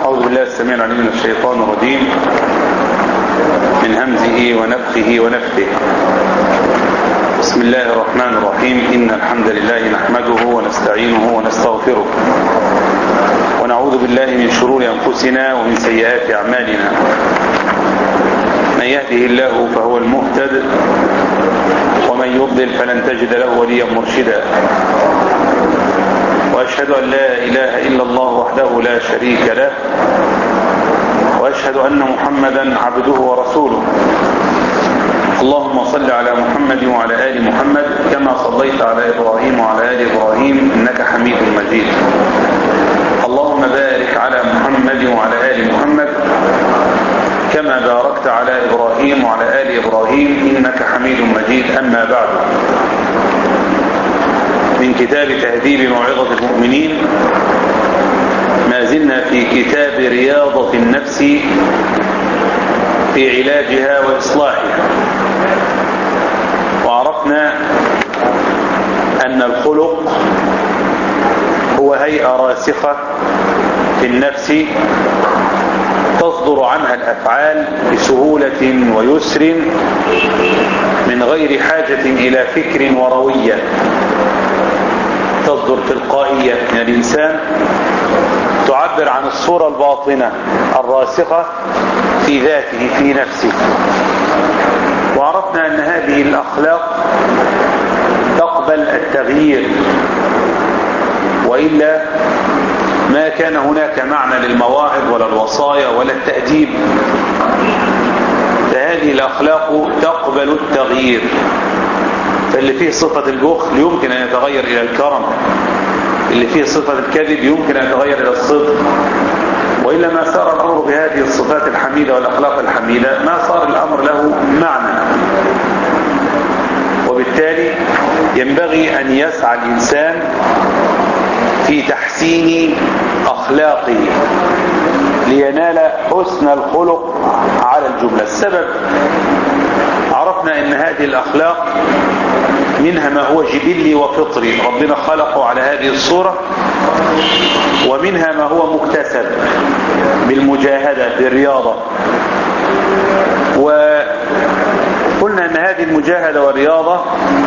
أعوذ بالله السميع العليم من الشيطان الرجيم من همزه ونفخه ونفثه بسم الله الرحمن الرحيم إن الحمد لله نحمده ونستعينه ونستغفره ونعوذ بالله من شرور أنفسنا ومن سيئات أعمالنا من يهده الله فهو المهتد ومن يضلل فلن تجد له وليا مرشدا وأشهد أن لا إله إلا الله وحده لا شريك له وأشهد أن محمدا عبده ورسوله اللهم صل على محمد وعلى آل محمد كما صليت على إبراهيم وعلى آل إبراهيم إنك حميد مجيد اللهم بارك على محمد وعلى آل محمد كما باركت على إبراهيم وعلى آل إبراهيم إنك حميد مجيد أما بعد من كتاب تهذيب موعظة المؤمنين ما زلنا في كتاب رياضة النفس في علاجها وإصلاحها وعرفنا أن الخلق هو هيئة راسخة في النفس تصدر عنها الأفعال بسهولة ويسر من غير حاجة إلى فكر وروية تصدر تلقائية من الإنسان تعبر عن الصورة الباطنة الراسخة في ذاته في نفسه وعرفنا أن هذه الأخلاق تقبل التغيير وإلا ما كان هناك معنى للمواعظ ولا الوصايا ولا التأديب فهذه الأخلاق تقبل التغيير فاللي فيه صفة البخل يمكن أن يتغير إلى الكرم اللي فيه صفة الكذب يمكن أن يتغير إلى الصدق وإلا ما صار الأمر بهذه الصفات الحميدة والأخلاق الحميدة ما صار الأمر له معنى وبالتالي ينبغي أن يسعى الإنسان في تحسين أخلاقه لينال حسن الخلق على الجملة السبب عرفنا أن هذه الأخلاق منها ما هو جبلي وفطري ربنا خلقه على هذه الصورة ومنها ما هو مكتسب بالمجاهدة بالرياضة وقلنا أن هذه المجاهدة والرياضة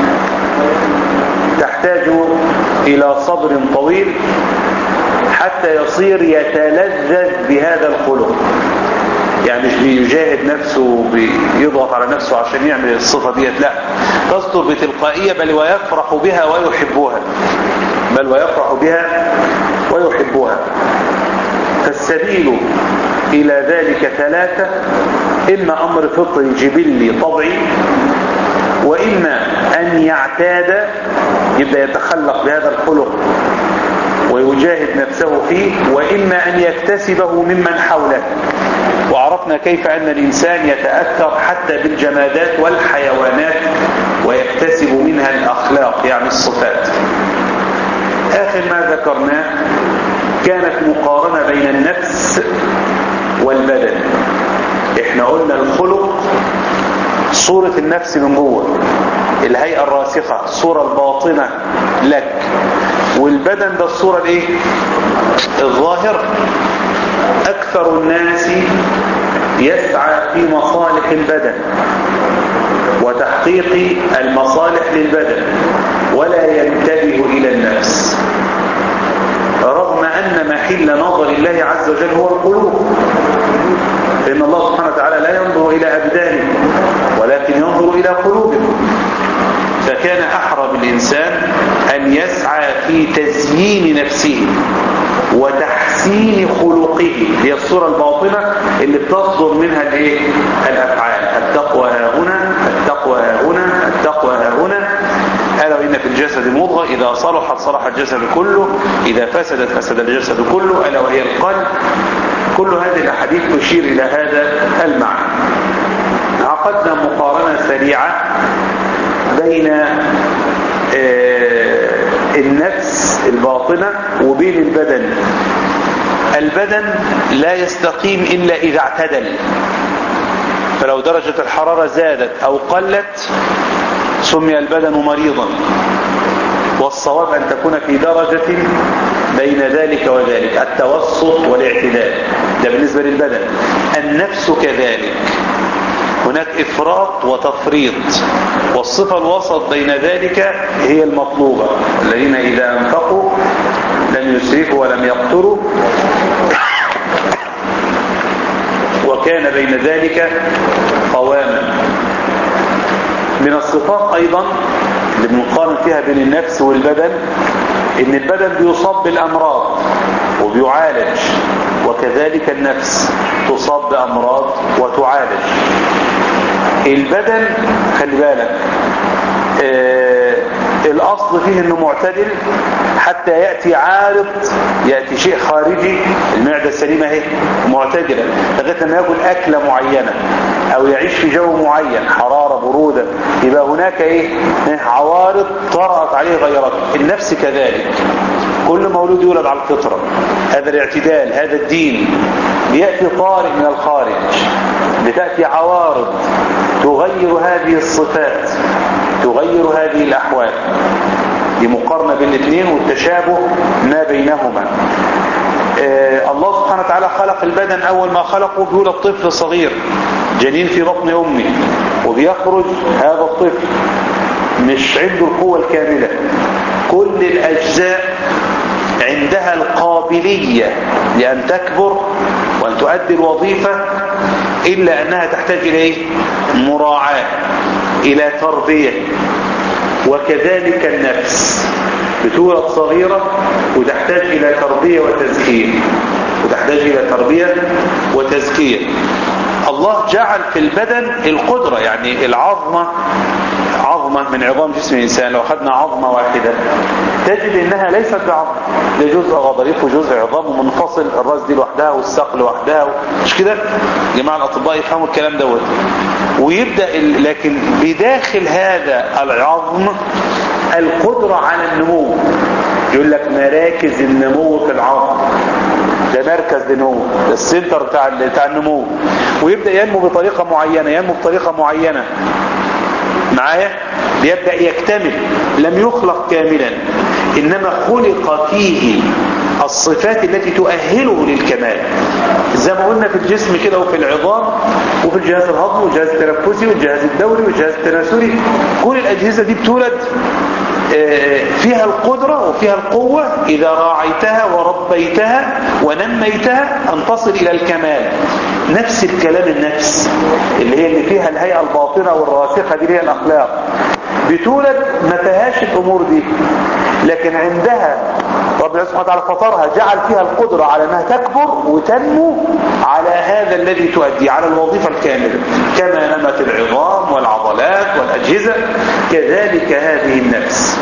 تحتاج إلى صبر طويل حتى يصير يتلذذ بهذا الخلق يعني مش بيجاهد نفسه بيضغط على نفسه عشان يعمل الصفة ديت لا تصدر بتلقائية بل ويفرح بها ويحبها بل ويفرح بها ويحبها فالسبيل إلى ذلك ثلاثة إما أمر فطري جبلي طبعي وإما أن يعتاد يبدأ يتخلق بهذا الخلق ويجاهد نفسه فيه وإما أن يكتسبه ممن حوله وعرفنا كيف أن الإنسان يتأثر حتى بالجمادات والحيوانات ويكتسب منها الأخلاق يعني الصفات آخر ما ذكرناه كانت مقارنة بين النفس والبدن احنا قلنا الخلق صورة النفس من جوه الهيئة الراسخة الصورة الباطنة لك والبدن ده الصورة الايه الظاهرة اكثر الناس يسعى في مصالح البدن وتحقيق المصالح للبدن ولا ينتبه الى النفس رغم ان محل نظر الله عز وجل هو القلوب فان الله سبحانه وتعالى لا ينظر الى ابدانهم ولكن ينظر الى قلوبهم فكان احرى بالانسان ان يسعى في تزيين نفسه وتحسين خلقه هي الصورة الباطنة اللي بتصدر منها الايه الافعال التقوى ها هنا التقوى ها هنا التقوى ها هنا ألا وإن في الجسد مضغة إذا صلحت صلح الجسد كله إذا فسدت فسد الجسد كله ألا وهي القلب كل هذه الأحاديث تشير إلى هذا المعنى عقدنا مقارنة سريعة بين النفس الباطنة وبين البدن البدن لا يستقيم إلا إذا اعتدل فلو درجة الحرارة زادت أو قلت سمي البدن مريضا والصواب أن تكون في درجة بين ذلك وذلك التوسط والاعتدال بالنسبة للبدن النفس كذلك هناك إفراط وتفريط والصفة الوسط بين ذلك هي المطلوبة الذين إذا أنفقوا لم يسرفوا ولم يقتروا وكان بين ذلك قواما من الصفات أيضا اللي بنقارن فيها بين النفس والبدن ان البدن بيصاب بالامراض وبيعالج وكذلك النفس تصاب بامراض وتعالج البدن خلي بالك آه الاصل فيه انه معتدل حتى يأتي عارض يأتي شيء خارجي المعدة السليمة اهي معتدلة لغاية لما يأكل أكلة معينة أو يعيش في جو معين حرارة برودة يبقى هناك ايه عوارض طرأت عليه غيرات النفس كذلك كل مولود يولد على الفطرة هذا الاعتدال هذا الدين بيأتي طارئ من الخارج بتأتي عوارض تغير هذه الصفات تغير هذه الأحوال دي مقارنة بين الاثنين والتشابه ما بينهما آه الله سبحانه وتعالى خلق البدن أول ما خلقه بيولد طفل صغير جنين في بطن أمه وبيخرج هذا الطفل مش عنده القوة الكاملة كل الأجزاء عندها القابلية لأن تكبر وأن تؤدي الوظيفة إلا أنها تحتاج إلى إيه؟ مراعاة إلى تربية وكذلك النفس بتولد صغيرة وتحتاج إلى تربية وتزكية وتحتاج إلى تربية وتزكية الله جعل في البدن القدرة يعني العظمة عظمة من عظام جسم الإنسان لو أخذنا عظمة واحدة تجد إنها ليست بعظم ده جزء غضاريف وجزء عظام منفصل الراس دي لوحدها والساق لوحدها مش كده جماعة الأطباء يفهموا الكلام دوت ويبدأ لكن بداخل هذا العظم القدرة على النمو يقول لك مراكز النمو في العظم ده مركز للنمو ده السنتر بتاع بتاع النمو ويبدأ ينمو بطريقة معينة ينمو بطريقة معينة معايا بيبدأ يكتمل لم يخلق كاملا إنما خلق فيه الصفات التي تؤهله للكمال زي ما قلنا في الجسم كده وفي العظام وفي الجهاز الهضمي والجهاز التنفسي والجهاز الدوري والجهاز التناسلي كل الأجهزة دي بتولد فيها القدرة وفيها القوة إذا راعيتها وربيتها ونميتها أن تصل إلى الكمال نفس الكلام النفس اللي هي اللي فيها الهيئة الباطنة والراسخة دي هي الأخلاق بتولد ما فيهاش الأمور دي لكن عندها ربنا سبحانه وتعالى فطرها جعل فيها القدرة على أنها تكبر وتنمو على هذا الذي تؤدي على الوظيفة الكاملة كما نمت العظام والعضلات والأجهزة كذلك هذه النفس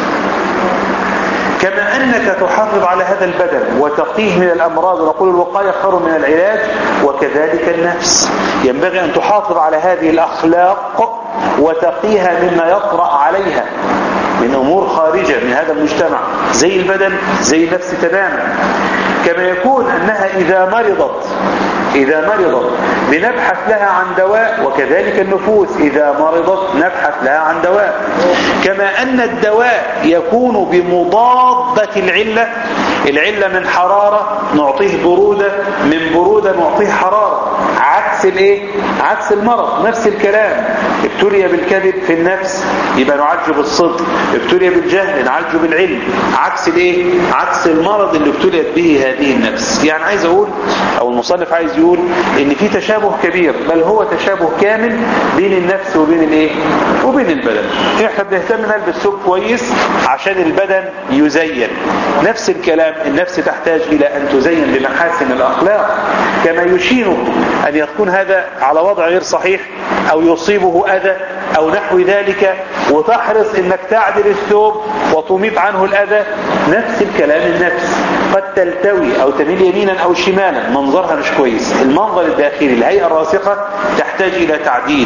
كما أنك تحافظ على هذا البدن وتقيه من الأمراض ونقول الوقاية خير من العلاج وكذلك النفس ينبغي أن تحافظ على هذه الأخلاق وتقيها مما يطرأ عليها من أمور خارجة من هذا المجتمع زي البدن زي النفس تماما كما يكون أنها إذا مرضت إذا مرضت بنبحث لها عن دواء وكذلك النفوس إذا مرضت نبحث لها عن دواء كما أن الدواء يكون بمضادة العلة العلة من حرارة نعطيه برودة من برودة نعطيه حرارة عكس الايه عكس المرض نفس الكلام ابتلي بالكذب في النفس يبقى نعالجه بالصدق ابتلي بالجهل نعالجه بالعلم عكس الايه عكس المرض اللي ابتليت به هذه النفس يعني عايز اقول او المصنف عايز يقول ان في تشابه كبير بل هو تشابه كامل بين النفس وبين الايه وبين البدن احنا بنهتم نلبس ثوب كويس عشان البدن يزين نفس الكلام النفس تحتاج الى ان تزين بمحاسن الاخلاق كما يشير ان يكون هذا على وضع غير صحيح او يصيبه اذى او نحو ذلك وتحرص انك تعدل الثوب وتميط عنه الاذى نفس الكلام النفس قد تلتوي او تميل يمينا او شمالا منظرها مش كويس المنظر الداخلي الهيئة الراسخة تحتاج الى تعديل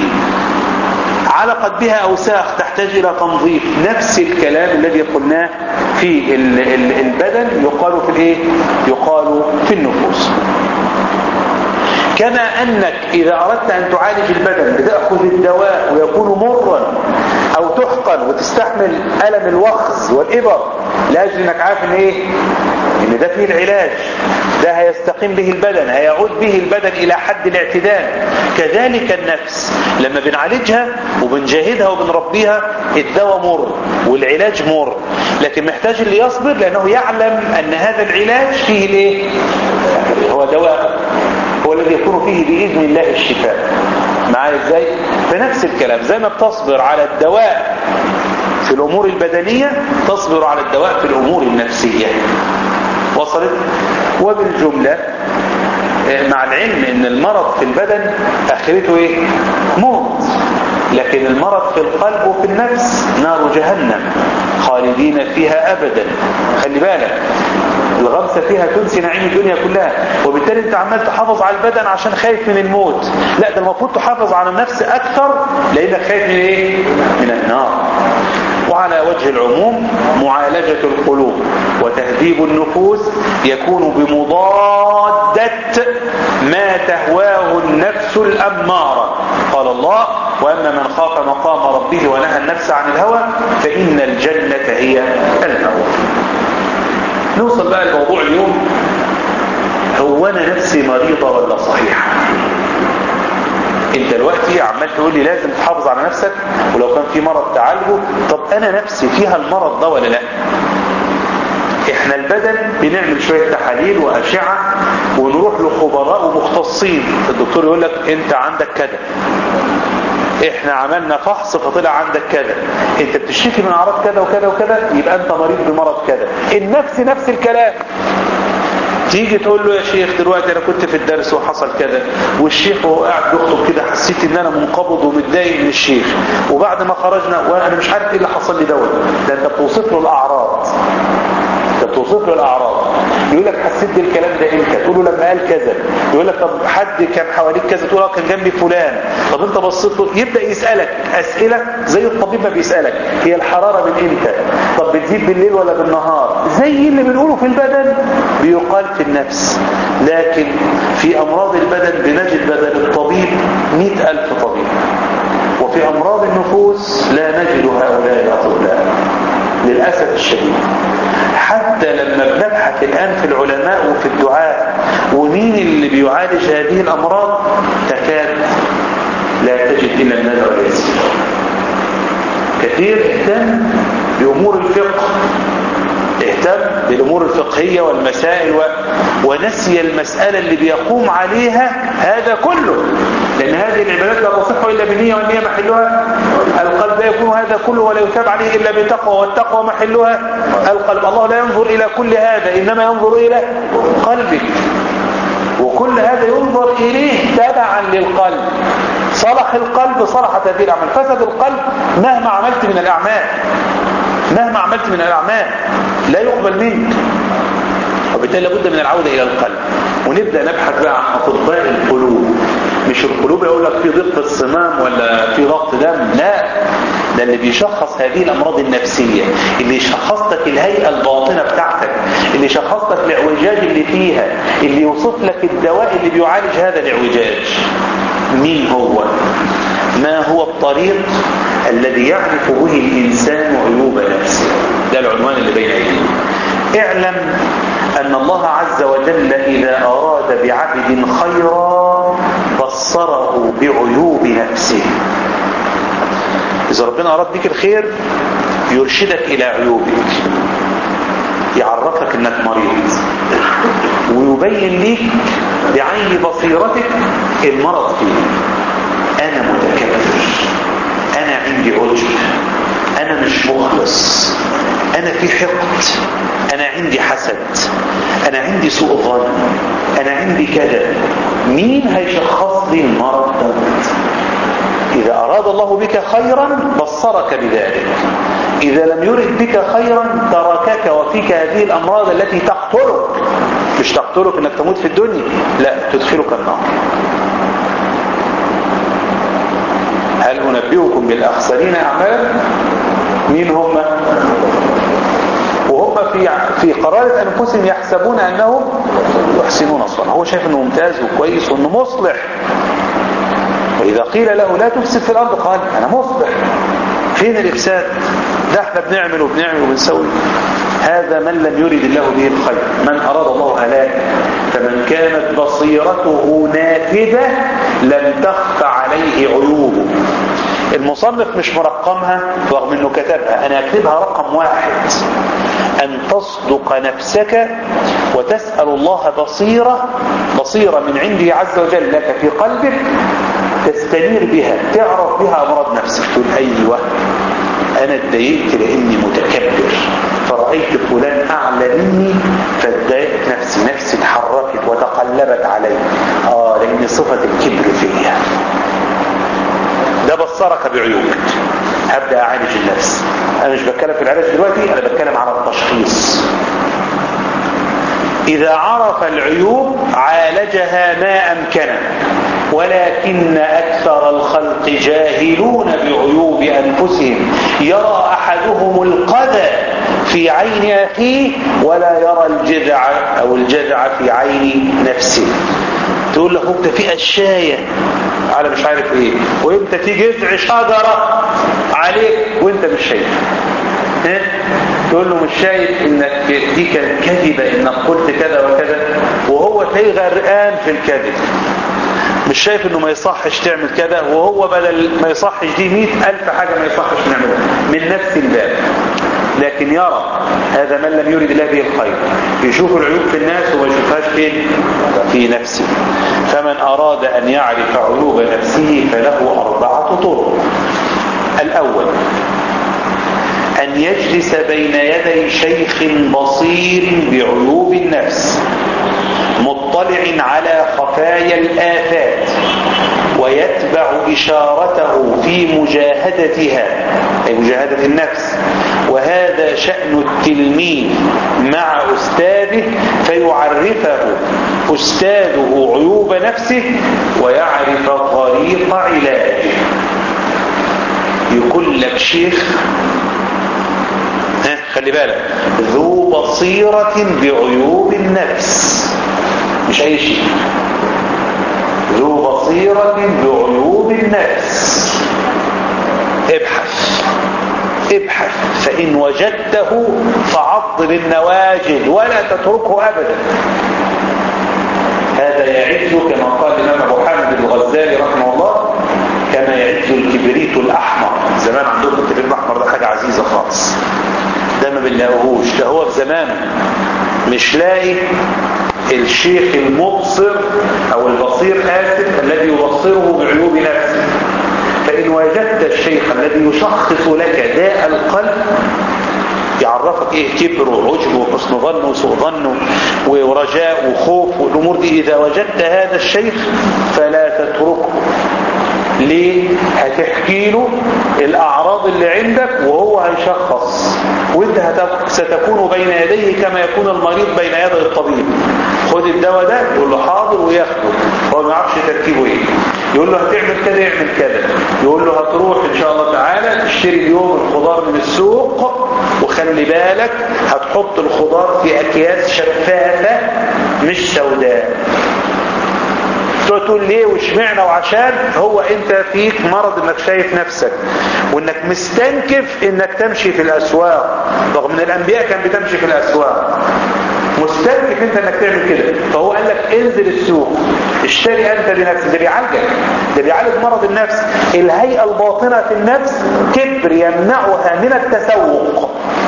علقت بها اوساخ تحتاج الى تنظيف نفس الكلام الذي قلناه في البدن يقال في الايه يقال في النفوس كما أنك إذا أردت أن تعالج البدن بتأخذ الدواء ويكون مرا أو تحقن وتستحمل ألم الوخز والإبر لأجل أنك عارف أن إيه ان ده فيه العلاج ده هيستقيم به البدن هيعود به البدن الى حد الاعتدال كذلك النفس لما بنعالجها وبنجاهدها وبنربيها الدواء مر والعلاج مر لكن محتاج اللي يصبر لانه يعلم ان هذا العلاج فيه الايه هو دواء هو الذي يكون فيه باذن الله الشفاء معايا ازاي فنفس الكلام زي ما بتصبر على الدواء في الامور البدنيه تصبر على الدواء في الامور النفسيه وصلت وبالجمله مع العلم ان المرض في البدن اخرته ايه موت لكن المرض في القلب وفي النفس نار جهنم خالدين فيها ابدا خلي بالك الغمسة فيها تنسي نعيم الدنيا كلها وبالتالي انت عمال تحافظ على البدن عشان خايف من الموت لا ده المفروض تحافظ على النفس اكثر لانك خايف من ايه من النار وعلى وجه العموم معالجة القلوب وتهذيب النفوس يكون بمضادة ما تهواه النفس الأمارة قال الله وأما من خاف مقام ربه ونهى النفس عن الهوى فإن الجنة هي الهوى نوصل بقى لموضوع اليوم هو أنا نفسي مريضة ولا صحيحة انت دلوقتي عمال تقول لي لازم تحافظ على نفسك ولو كان في مرض تعالجه طب انا نفسي فيها المرض ده ولا لا احنا البدن بنعمل شوية تحاليل واشعة ونروح لخبراء ومختصين الدكتور يقول لك انت عندك كذا احنا عملنا فحص فطلع عندك كذا انت بتشتكي من اعراض كذا وكذا وكذا يبقى انت مريض بمرض كذا النفس نفس الكلام تيجي تقول له يا شيخ دلوقتي انا كنت في الدرس وحصل كذا والشيخ وهو قاعد بيخطب كده حسيت ان انا منقبض ومتضايق من الشيخ وبعد ما خرجنا وانا مش عارف ايه اللي حصل لي دوت ده انت بتوصف له الاعراض انت بتوصف له الاعراض يقول لك حسيت بالكلام ده امتى تقول له لما قال كذا يقول لك طب حد كان حواليك كذا تقول له كان جنبي فلان طب انت بصيت له يبدا يسالك اسئله زي الطبيب ما بيسالك هي الحراره من امتى طب بتزيد بالليل ولا بالنهار زي اللي بنقوله في البدن بيقال في النفس لكن في امراض البدن بنجد بدل الطبيب مئة الف طبيب وفي امراض النفوس لا نجد هؤلاء الاطباء للاسف الشديد حتى لما بنبحث الآن في العلماء وفي الدعاء ومين اللي بيعالج هذه الأمراض تكاد لا تجد إلا النذر اليسير كثير اهتم بأمور الفقه اهتم بالأمور الفقهية والمسائل و... ونسي المسألة اللي بيقوم عليها هذا كله لأن هذه العبادات لا تصح إلا بالنية والنية محلها القلب لا يكون هذا كله ولا يتاب عليه إلا بتقوى والتقوى محلها القلب الله لا ينظر إلى كل هذا إنما ينظر إلى قلبك وكل هذا ينظر إليه تبعا للقلب صلح القلب صلحت هذه الأعمال فسد القلب مهما عملت من الأعمال مهما عملت من الأعمال لا يقبل منك وبالتالي لابد من العودة إلى القلب ونبدأ نبحث بقى عن أطباء القلوب مش القلوب يقول لك في ضغط الصمام ولا في ضغط دم لا ده اللي بيشخص هذه الأمراض النفسية اللي يشخص لك الهيئة الباطنة بتاعتك اللي يشخص لك الاعوجاج اللي فيها اللي يوصف لك الدواء اللي بيعالج هذا الاعوجاج مين هو ما هو الطريق الذي يعرف به الإنسان عيوب نفسه ده العنوان اللي بين أيدينا اعلم أن الله عز وجل إذا أراد بعبد خيرا بصره بعيوب نفسه إذا ربنا أراد بك الخير يرشدك إلى عيوبك يعرفك أنك مريض ويبين لك بعين بصيرتك المرض فيه أنا متكبر أنا عندي عجب أنا مش مخلص أنا في حقد أنا عندي حسد أنا عندي سوء ظن أنا عندي كذا مين هيشخص لي المرض ده إذا أراد الله بك خيرا بصرك بذلك إذا لم يرد بك خيرا تركك وفيك هذه الأمراض التي تقتلك مش تقتلك أنك تموت في الدنيا لا تدخلك النار هل أنبئكم بالأخسرين أعمالا مين هم وهم في في قرارة أنفسهم يحسبون أنهم يحسنون صنعا هو شايف أنه ممتاز وكويس وأنه مصلح وإذا قيل له لا تفسد في الأرض قال أنا مصلح فين الإفساد ده احنا بنعمل وبنعمل وبنسوي هذا من لم يرد الله به الخير من أراد الله هلاكه فمن كانت بصيرته نافذة لم تخف عليه عيوبه المصنف مش مرقمها رغم انه كتبها انا اكتبها رقم واحد ان تصدق نفسك وتسأل الله بصيرة بصيرة من عنده عز وجل لك في قلبك تستنير بها تعرف بها امراض نفسك تقول ايوه انا اتضايقت لاني متكبر فرأيت فلان اعلى مني فاتضايقت نفسي نفسي اتحركت وتقلبت علي اه لان صفة الكبر فيا ده بصرك بعيوبك هبدأ اعالج النفس انا مش بتكلم في العلاج دلوقتي انا بتكلم على التشخيص اذا عرف العيوب عالجها ما امكنه ولكن اكثر الخلق جاهلون بعيوب انفسهم يرى احدهم القذى في عين اخيه ولا يرى الجذع او الجذع في عين نفسه تقول له انت في اشياء على مش عارف ايه وانت في جذع شجرة عليك وانت مش شايف ها؟ تقول له مش شايف انك دي كانت كذبة انك قلت كذا وكذا وهو تلاقيه غرقان في الكذب مش شايف انه ما يصحش تعمل كذا وهو بدل ما يصحش دي مئة الف حاجة ما يصحش نعملها من نفس الباب لكن يرى هذا من لم يرد الله به الخير يشوف العيوب في الناس وما يشوفهاش فين في نفسه فمن أراد أن يعرف عيوب نفسه فله أربعة طرق الأول أن يجلس بين يدي شيخ بصير بعيوب النفس مطلع على خفايا الآفات ويتبع إشارته في مجاهدتها أي مجاهدة النفس وهذا شأن التلميذ مع أستاذه فيعرفه أستاذه عيوب نفسه ويعرف طريق علاجه يقول لك شيخ ها خلي بالك ذو بصيرة بعيوب النفس مش أي شيء ذو بصيرة بعيوب النفس ابحث ابحث فإن وجدته فعض بالنواجد ولا تتركه أبدا هذا يعز كما قال الإمام أبو حامد الغزالي رحمه الله كما يعز الكبريت الأحمر زمان عندكم الكبريت الأحمر ده حاجة عزيزة خالص ده ما بنلاقوهوش ده هو في زمانه مش لاقي الشيخ المبصر او البصير آسف الذي يبصره بعيوب نفسه فإن وجدت الشيخ الذي يشخص لك داء القلب يعرفك ايه كبر وعجب وحسن ظن وسوء ظن ورجاء وخوف والامور دي اذا وجدت هذا الشيخ فلا تتركه ليه هتحكي له الاعراض اللي عندك وهو هيشخص وانت هتك... ستكون بين يديه كما يكون المريض بين يدي الطبيب خد الدواء ده يقول له حاضر وياخده هو ما يعرفش تركيبه ايه يقول له هتعمل كده يعمل كده يقول له هتروح ان شاء الله تعالى تشتري اليوم الخضار من السوق وخلي بالك هتحط الخضار في اكياس شفافة مش سوداء تقول ليه واشمعنى وعشان هو انت فيك مرض انك شايف نفسك وانك مستنكف انك تمشي في الاسواق رغم ان الانبياء كان بتمشي في الاسواق مستنكف انت انك تعمل كده فهو قال لك انزل السوق اشتري انت بنفسك ده بيعالجك ده بيعالج مرض النفس الهيئة الباطنة في النفس كبر يمنعها من التسوق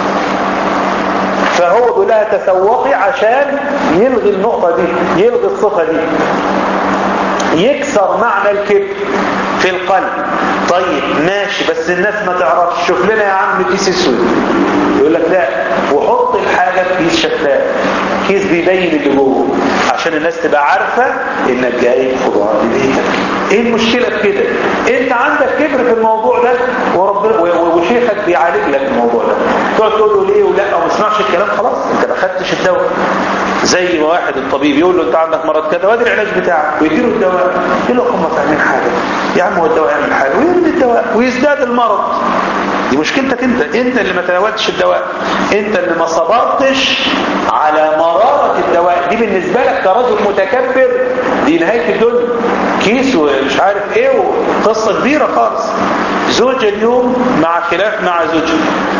فهو بيقول لها تسوقي عشان يلغي النقطة دي يلغي الصفة دي يكسر معنى الكبر في القلب طيب ماشي بس الناس ما تعرفش شوف لنا يا عم كيس اسود يقول لك لا وحط الحاجة في كيس شفاف كيس بيبين اللي جوه عشان الناس تبقى عارفة انك جايب خضار لبيتك ايه المشكلة في كده انت عندك كبر في الموضوع ده وربنا وشيخك بيعالج لك الموضوع ده تقعد تقول له ليه ولا وما تسمعش الكلام خلاص انت ما خدتش الدواء زي ما واحد الطبيب يقول له انت عندك مرض كذا وادي العلاج بتاعك ويديله الدواء يقول له هم فاهمين حاجه يا عم هو الدواء يعمل حاجه ويرمي الدواء ويزداد المرض دي مشكلتك انت انت اللي ما تناولتش الدواء انت اللي ما صبرتش على مرارة الدواء دي بالنسبة لك كرجل متكبر دي نهاية الدنيا كيس ومش عارف ايه وقصة كبيرة خالص زوجة اليوم مع خلاف مع زوجها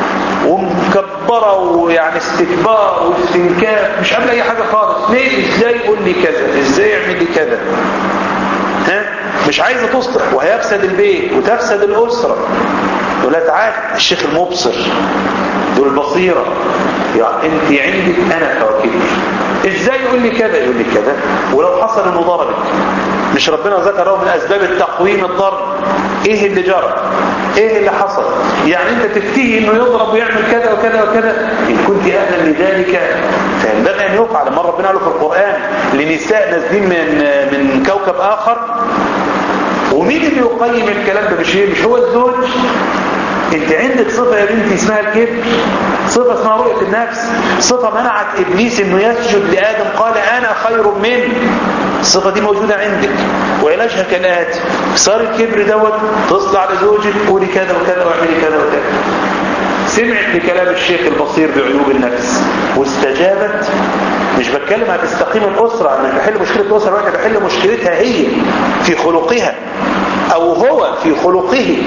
ومكبرة ويعني استكبار واستنكاف مش قبل اي حاجة خالص ليه ازاي يقول لي كذا ازاي يعمل لي كذا ها مش عايزة تصلح وهيفسد البيت وتفسد الأسرة يقول لها تعال الشيخ المبصر دول البصيرة يعني انت عندك انا توكيل ازاي يقول لي كذا يقول لي كذا ولو حصل انه ضربك مش ربنا ذكره من اسباب التقويم الضرب ايه اللي جرى ايه اللي حصل يعني انت تفتيه انه يضرب ويعمل كذا وكذا وكذا ان كنت اهلا لذلك فينبغي ان يفعل مره ربنا قاله في القران لنساء نازلين من من كوكب اخر ومين اللي يقيم الكلام ده مش مش هو الزوج انت عندك صفة يا بنتي اسمها الكبر صفة اسمها رؤية النفس صفة منعت ابليس انه يسجد لآدم قال انا خير منه الصفة دي موجودة عندك وعلاجها كالآتي صار الكبر دوت تصل على زوجك قولي كذا وكذا واعملي كذا وكذا سمعت لكلام الشيخ البصير بعيوب النفس واستجابت مش بتكلم هتستقيم الأسرة أنا مش بحل مشكلة الأسرة أنا بحل مشكلتها هي في خلقها أو هو في خلقه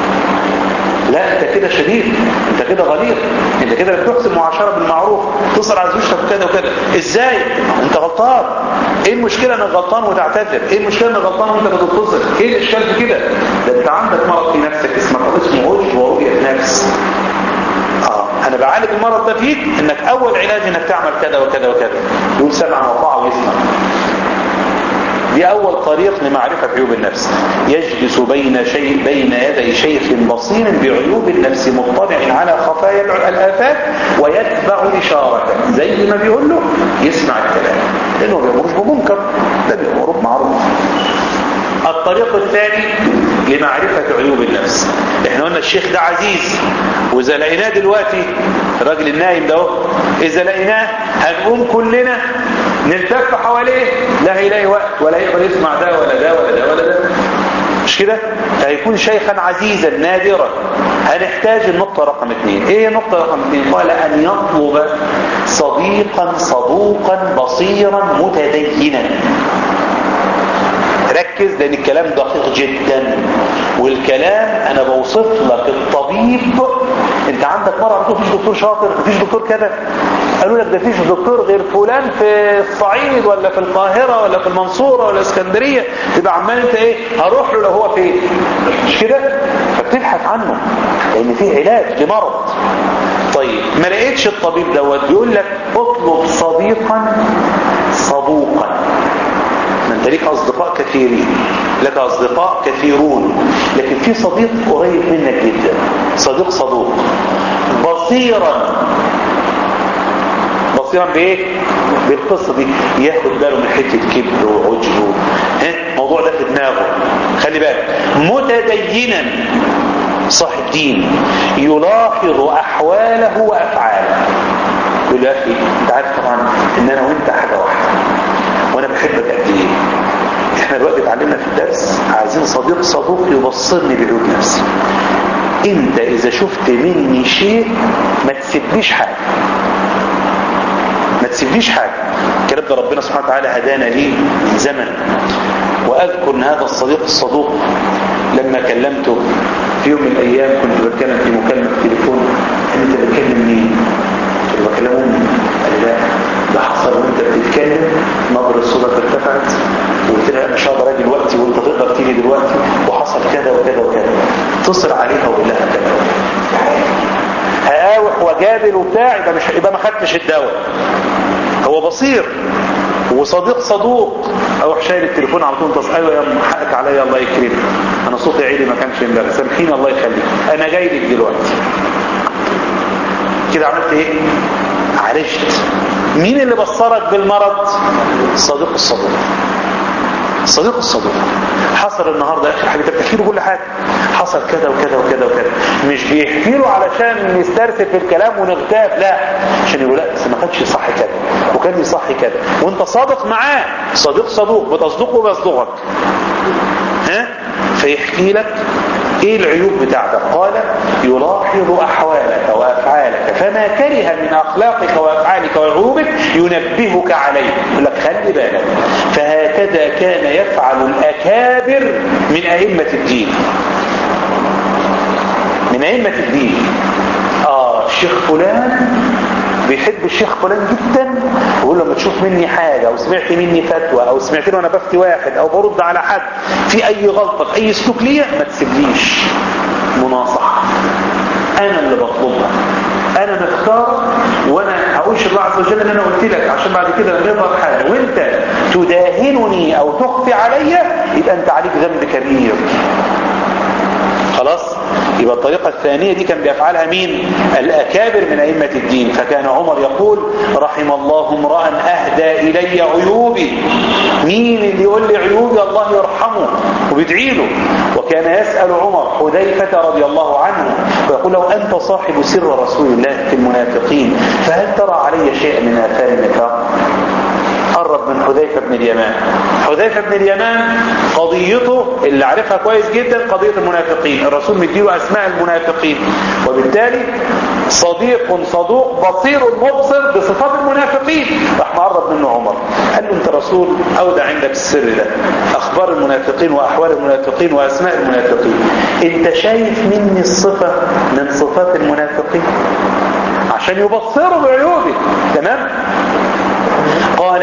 لا انت كده شديد انت كده غليظ انت كده بتحسن معاشره بالمعروف تصل على زوجتك وكذا وكذا ازاي انت غلطان ايه المشكله انك غلطان وتعتذر ايه المشكله انك غلطان وانت بتتصل ايه الاشكال في كده ده انت عندك مرض في نفسك اسمه اسمه عجب ورؤيه نفس اه انا بعالج المرض ده فيك انك اول علاج انك تعمل كذا وكذا وكذا يقول سمع وطاعه ويسمع دي أول طريق لمعرفة عيوب النفس يجلس بين شيء بين يدي شيخ بصير بعيوب النفس مطلع على خفايا الآفات ويتبع إشارة زي ما بيقول له يسمع الكلام لأنه بيأمرش بمنكر ده بيأمر بمعروف الطريق الثاني لمعرفة عيوب النفس احنا قلنا الشيخ ده عزيز واذا لقيناه دلوقتي الراجل النايم ده اذا لقيناه هنقوم كلنا نلتف حواليه لا هيلاقي وقت ولا يقدر يسمع ده ولا ده ولا ده ولا ده مش كده هيكون شيخا عزيزا نادرا هنحتاج النقطة رقم اثنين ايه النقطة رقم اثنين قال ان يطلب صديقا صدوقا بصيرا متدينا ركز لان الكلام دقيق جدا والكلام انا بوصف لك الطبيب انت عندك مرة عندك مفيش دكتور شاطر مفيش دكتور كذا قالوا لك ده فيش دكتور غير فلان في الصعيد ولا في القاهرة ولا في المنصورة ولا اسكندرية تبقى عمال انت ايه هروح له لو هو فين مش كده فبتبحث عنه لان فيه علاج لمرض طيب ما لقيتش الطبيب دوت بيقول لك اطلب صديقا صدوقا ما انت ليك اصدقاء كثيرين لك اصدقاء كثيرون لكن في صديق قريب منك جدا صديق صدوق بصيرا بصيرا بايه بالقصة دي ياخد باله من حتة كبر وعجب ها الموضوع ده في دماغه خلي بالك متدينا صاحب دين يلاحظ احواله وافعاله يقول يا اخي انت عارف طبعا ان انا وانت حاجه واحده وانا بحبك قد ايه احنا دلوقتي اتعلمنا في الدرس عايزين صديق صدوق يبصرني بعيوب نفسي انت اذا شفت مني شيء ما تسيبليش حاجه ما تسيبليش حاجه الكلام ده ربنا سبحانه وتعالى هدانا ليه من زمن واذكر ان هذا الصديق الصدوق لما كلمته في يوم من الايام كنت بتكلم في مكالمه تليفون انت بتكلم مين كنت بكلم امي قال لا ده حصل وانت بتتكلم نبرة صوتك ارتفعت وقلت لها انا مش هقدر اجي دلوقتي وانت تقدر تيجي دلوقتي وحصل كذا وكذا وكذا اتصل عليها وقول لها كذا هقاوح وجادل وبتاع يبقى مش يبقى ما خدتش الدواء هو بصير وصديق صدوق اروح شايل التليفون على طول تصل ايوه يا ام حقك عليا الله يكرمك انا صوتي عالي ما كانش ينبغي سامحيني الله يخليك انا جاي لك دلوقتي كده عملت ايه عالجت مين اللي بصرك بالمرض صديق الصدوق صديق الصدوق حصل النهارده يا اخي حاجه بتحكي له كل حاجه حصل كذا وكذا وكذا وكذا مش بيحكي له علشان نسترسل في الكلام ونغتاب لا عشان يقول لا بس ما كانش صح كذا وكان يصح كذا وانت صادق معاه صديق صدوق بتصدقه وبيصدقك ها فيحكي لك ايه العيوب بتاعتك قال يلاحظ احوالك وافعالك فما كره من اخلاقك وافعالك وعيوبك ينبهك عليه يقول لك خلي بالك فهكذا كان يفعل الاكابر من ائمه الدين من ائمه الدين اه الشيخ فلان بيحب الشيخ فلان جدا ويقول له لما تشوف مني حاجة او سمعت مني فتوى او سمعت وانا بفتي واحد او برد على حد في اي غلطة في اي سلوك ليا ما تسيبليش مناصحة انا اللي بطلبها انا مختار وانا هقولش الله عز وجل ان انا قلت لك عشان بعد كده لما يظهر حاجه وانت تداهنني او تخفي عليا يبقى انت عليك ذنب كبير خلاص يبقى الطريقة الثانية دي كان بيفعلها مين الأكابر من أئمة الدين فكان عمر يقول رحم الله امرأ أهدى إلي عيوبي مين اللي يقول لي عيوبي الله يرحمه وبيدعي له وكان يسأل عمر حذيفة رضي الله عنه ويقول له أنت صاحب سر رسول الله في المنافقين فهل ترى علي شيء من آثار النفاق قرب من حذيفة بن اليمان حذيفة بن اليمان قضيته اللي عارفها كويس جدا قضية المنافقين الرسول مديله أسماء المنافقين وبالتالي صديق صدوق بصير مبصر بصفات المنافقين راح مقرب منه عمر قال له انت رسول اودع عندك السر ده اخبار المنافقين واحوال المنافقين واسماء المنافقين انت شايف مني الصفة من صفات المنافقين عشان يبصروا بعيوبي تمام قال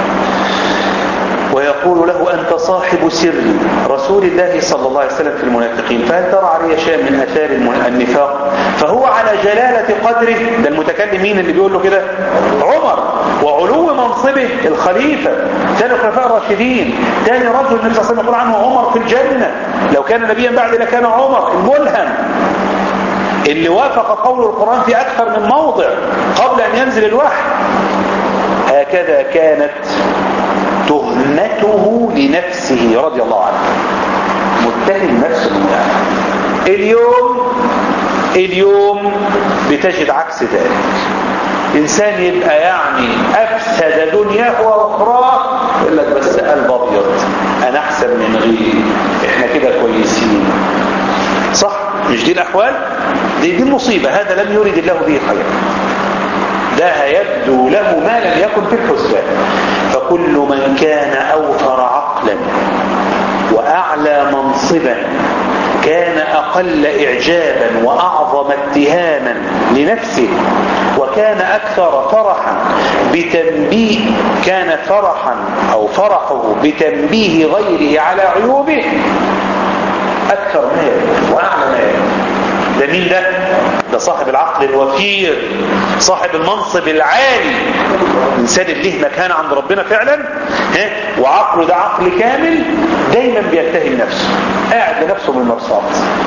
ويقول له أنت صاحب سر رسول الله صلى الله عليه وسلم في المنافقين فهل ترى علي شيء من أثار النفاق فهو على جلالة قدره ده المتكلم مين اللي بيقول له كده عمر وعلو منصبه الخليفة ثاني الخلفاء الراشدين ثاني رجل النبي صلى الله عليه وسلم يقول عنه عمر في الجنة لو كان نبيا بعد لكان عمر الملهم اللي وافق قول القرآن في أكثر من موضع قبل أن ينزل الوحي هكذا كانت تهمته لنفسه رضي الله عنه متهم نفسه بالمتهم اليوم اليوم بتجد عكس ذلك انسان يبقى يعني افسد دنياه واخراه يقول لك بس قلب ابيض انا احسن من غيري احنا كده كويسين صح مش دي الاحوال دي, دي المصيبه هذا لم يرد الله به خير ده يبدو له ما لم يكن في الحسبان فكل من كان أوفر عقلا وأعلى منصبا كان أقل إعجابا وأعظم اتهاما لنفسه وكان أكثر فرحا بتنبيه كان فرحا أو فرحه بتنبيه غيره على عيوبه أكثر ما يكون وأعلى ما يكون ده مين ده ده صاحب العقل الوفير صاحب المنصب العالي الانسان اللي له مكانه عند ربنا فعلا ها وعقله ده عقل كامل دايما بيتهم نفسه قاعد لنفسه بالمرصاد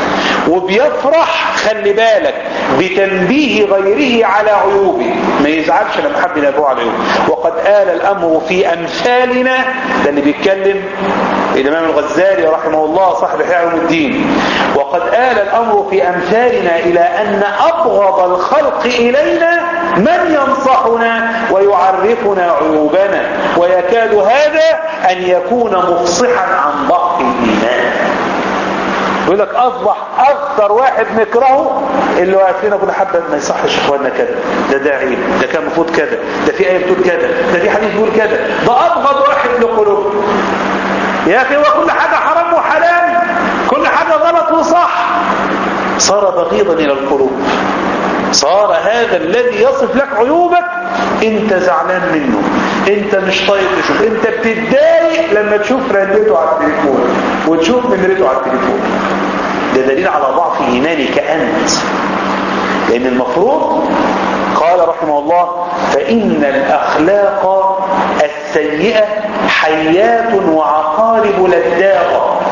وبيفرح خلي بالك بتنبيه غيره على عيوبه ما يزعلش لما حد ينبهه على عيوبه وقد آل الأمر في أمثالنا ده اللي بيتكلم الإمام الغزالي رحمه الله صاحب إحياء علوم الدين وقد آل الأمر في أمثالنا إلى أن أبغض الخلق إلينا من ينصحنا ويعرفنا عيوبنا ويكاد هذا أن يكون مفصحا عن ضعف الإيمان يقول لك أصبح أكثر واحد نكرهه اللي واقف لنا كل حبة ما يصحش إخواننا كذا ده ده عيب ده كان المفروض كذا ده في آية بتقول كذا ده في حديث بيقول كذا ده أبغض واحد لقلوب يا أخي هو كل حاجة حرام وحلال كل حاجة غلط وصح صار بغيضا إلى القلوب صار هذا الذي يصف لك عيوبك انت زعلان منه انت مش طايق تشوف انت بتتضايق لما تشوف رنته على التليفون وتشوف نمرته على التليفون ده دليل على ضعف ايمانك انت لان المفروض قال رحمه الله فان الاخلاق السيئه حيات وعقارب لداغه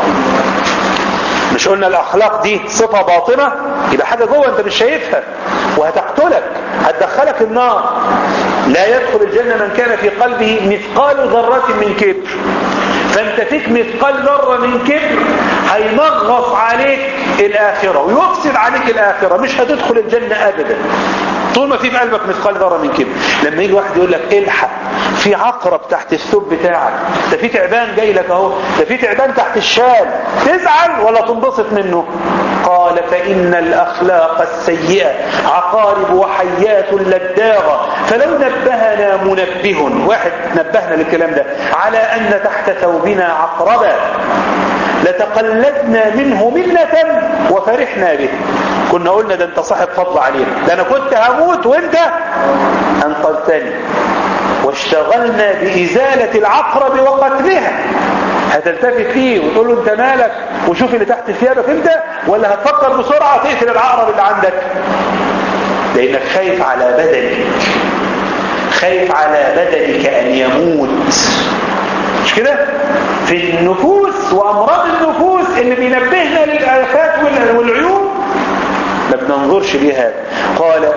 مش قلنا الاخلاق دي صفة باطنة يبقى حاجة جوه انت مش شايفها وهتقتلك هتدخلك النار لا يدخل الجنة من كان في قلبه مثقال ذرة من كبر فانت فيك مثقال ذرة من كبر هينغص عليك الاخرة ويفسد عليك الاخرة مش هتدخل الجنة ابدا طول ما في في قلبك مثقال ذرة من كبر لما يجي واحد يقول لك الحق في عقرب تحت الثوب بتاعك ده في تعبان جاي لك اهو ده في تعبان تحت الشال تزعل ولا تنبسط منه قال فإن الأخلاق السيئة عقارب وحيات لداغة فلو نبهنا منبه واحد نبهنا للكلام ده على أن تحت ثوبنا عقربا لتقلدنا منه منة وفرحنا به كنا قلنا ده انت صاحب فضل علينا ده انا كنت هموت وانت انقذتني واشتغلنا بإزالة العقرب وقتلها هتلتفت فيه وتقول له انت مالك وشوف اللي تحت ثيابك انت ولا هتفكر بسرعة تقتل العقرب اللي عندك لانك خايف على بدنك خايف على بدنك ان يموت مش كده في النفوس وامراض النفوس اللي بينبهنا للآفات والعيوب ما بننظرش ليها قال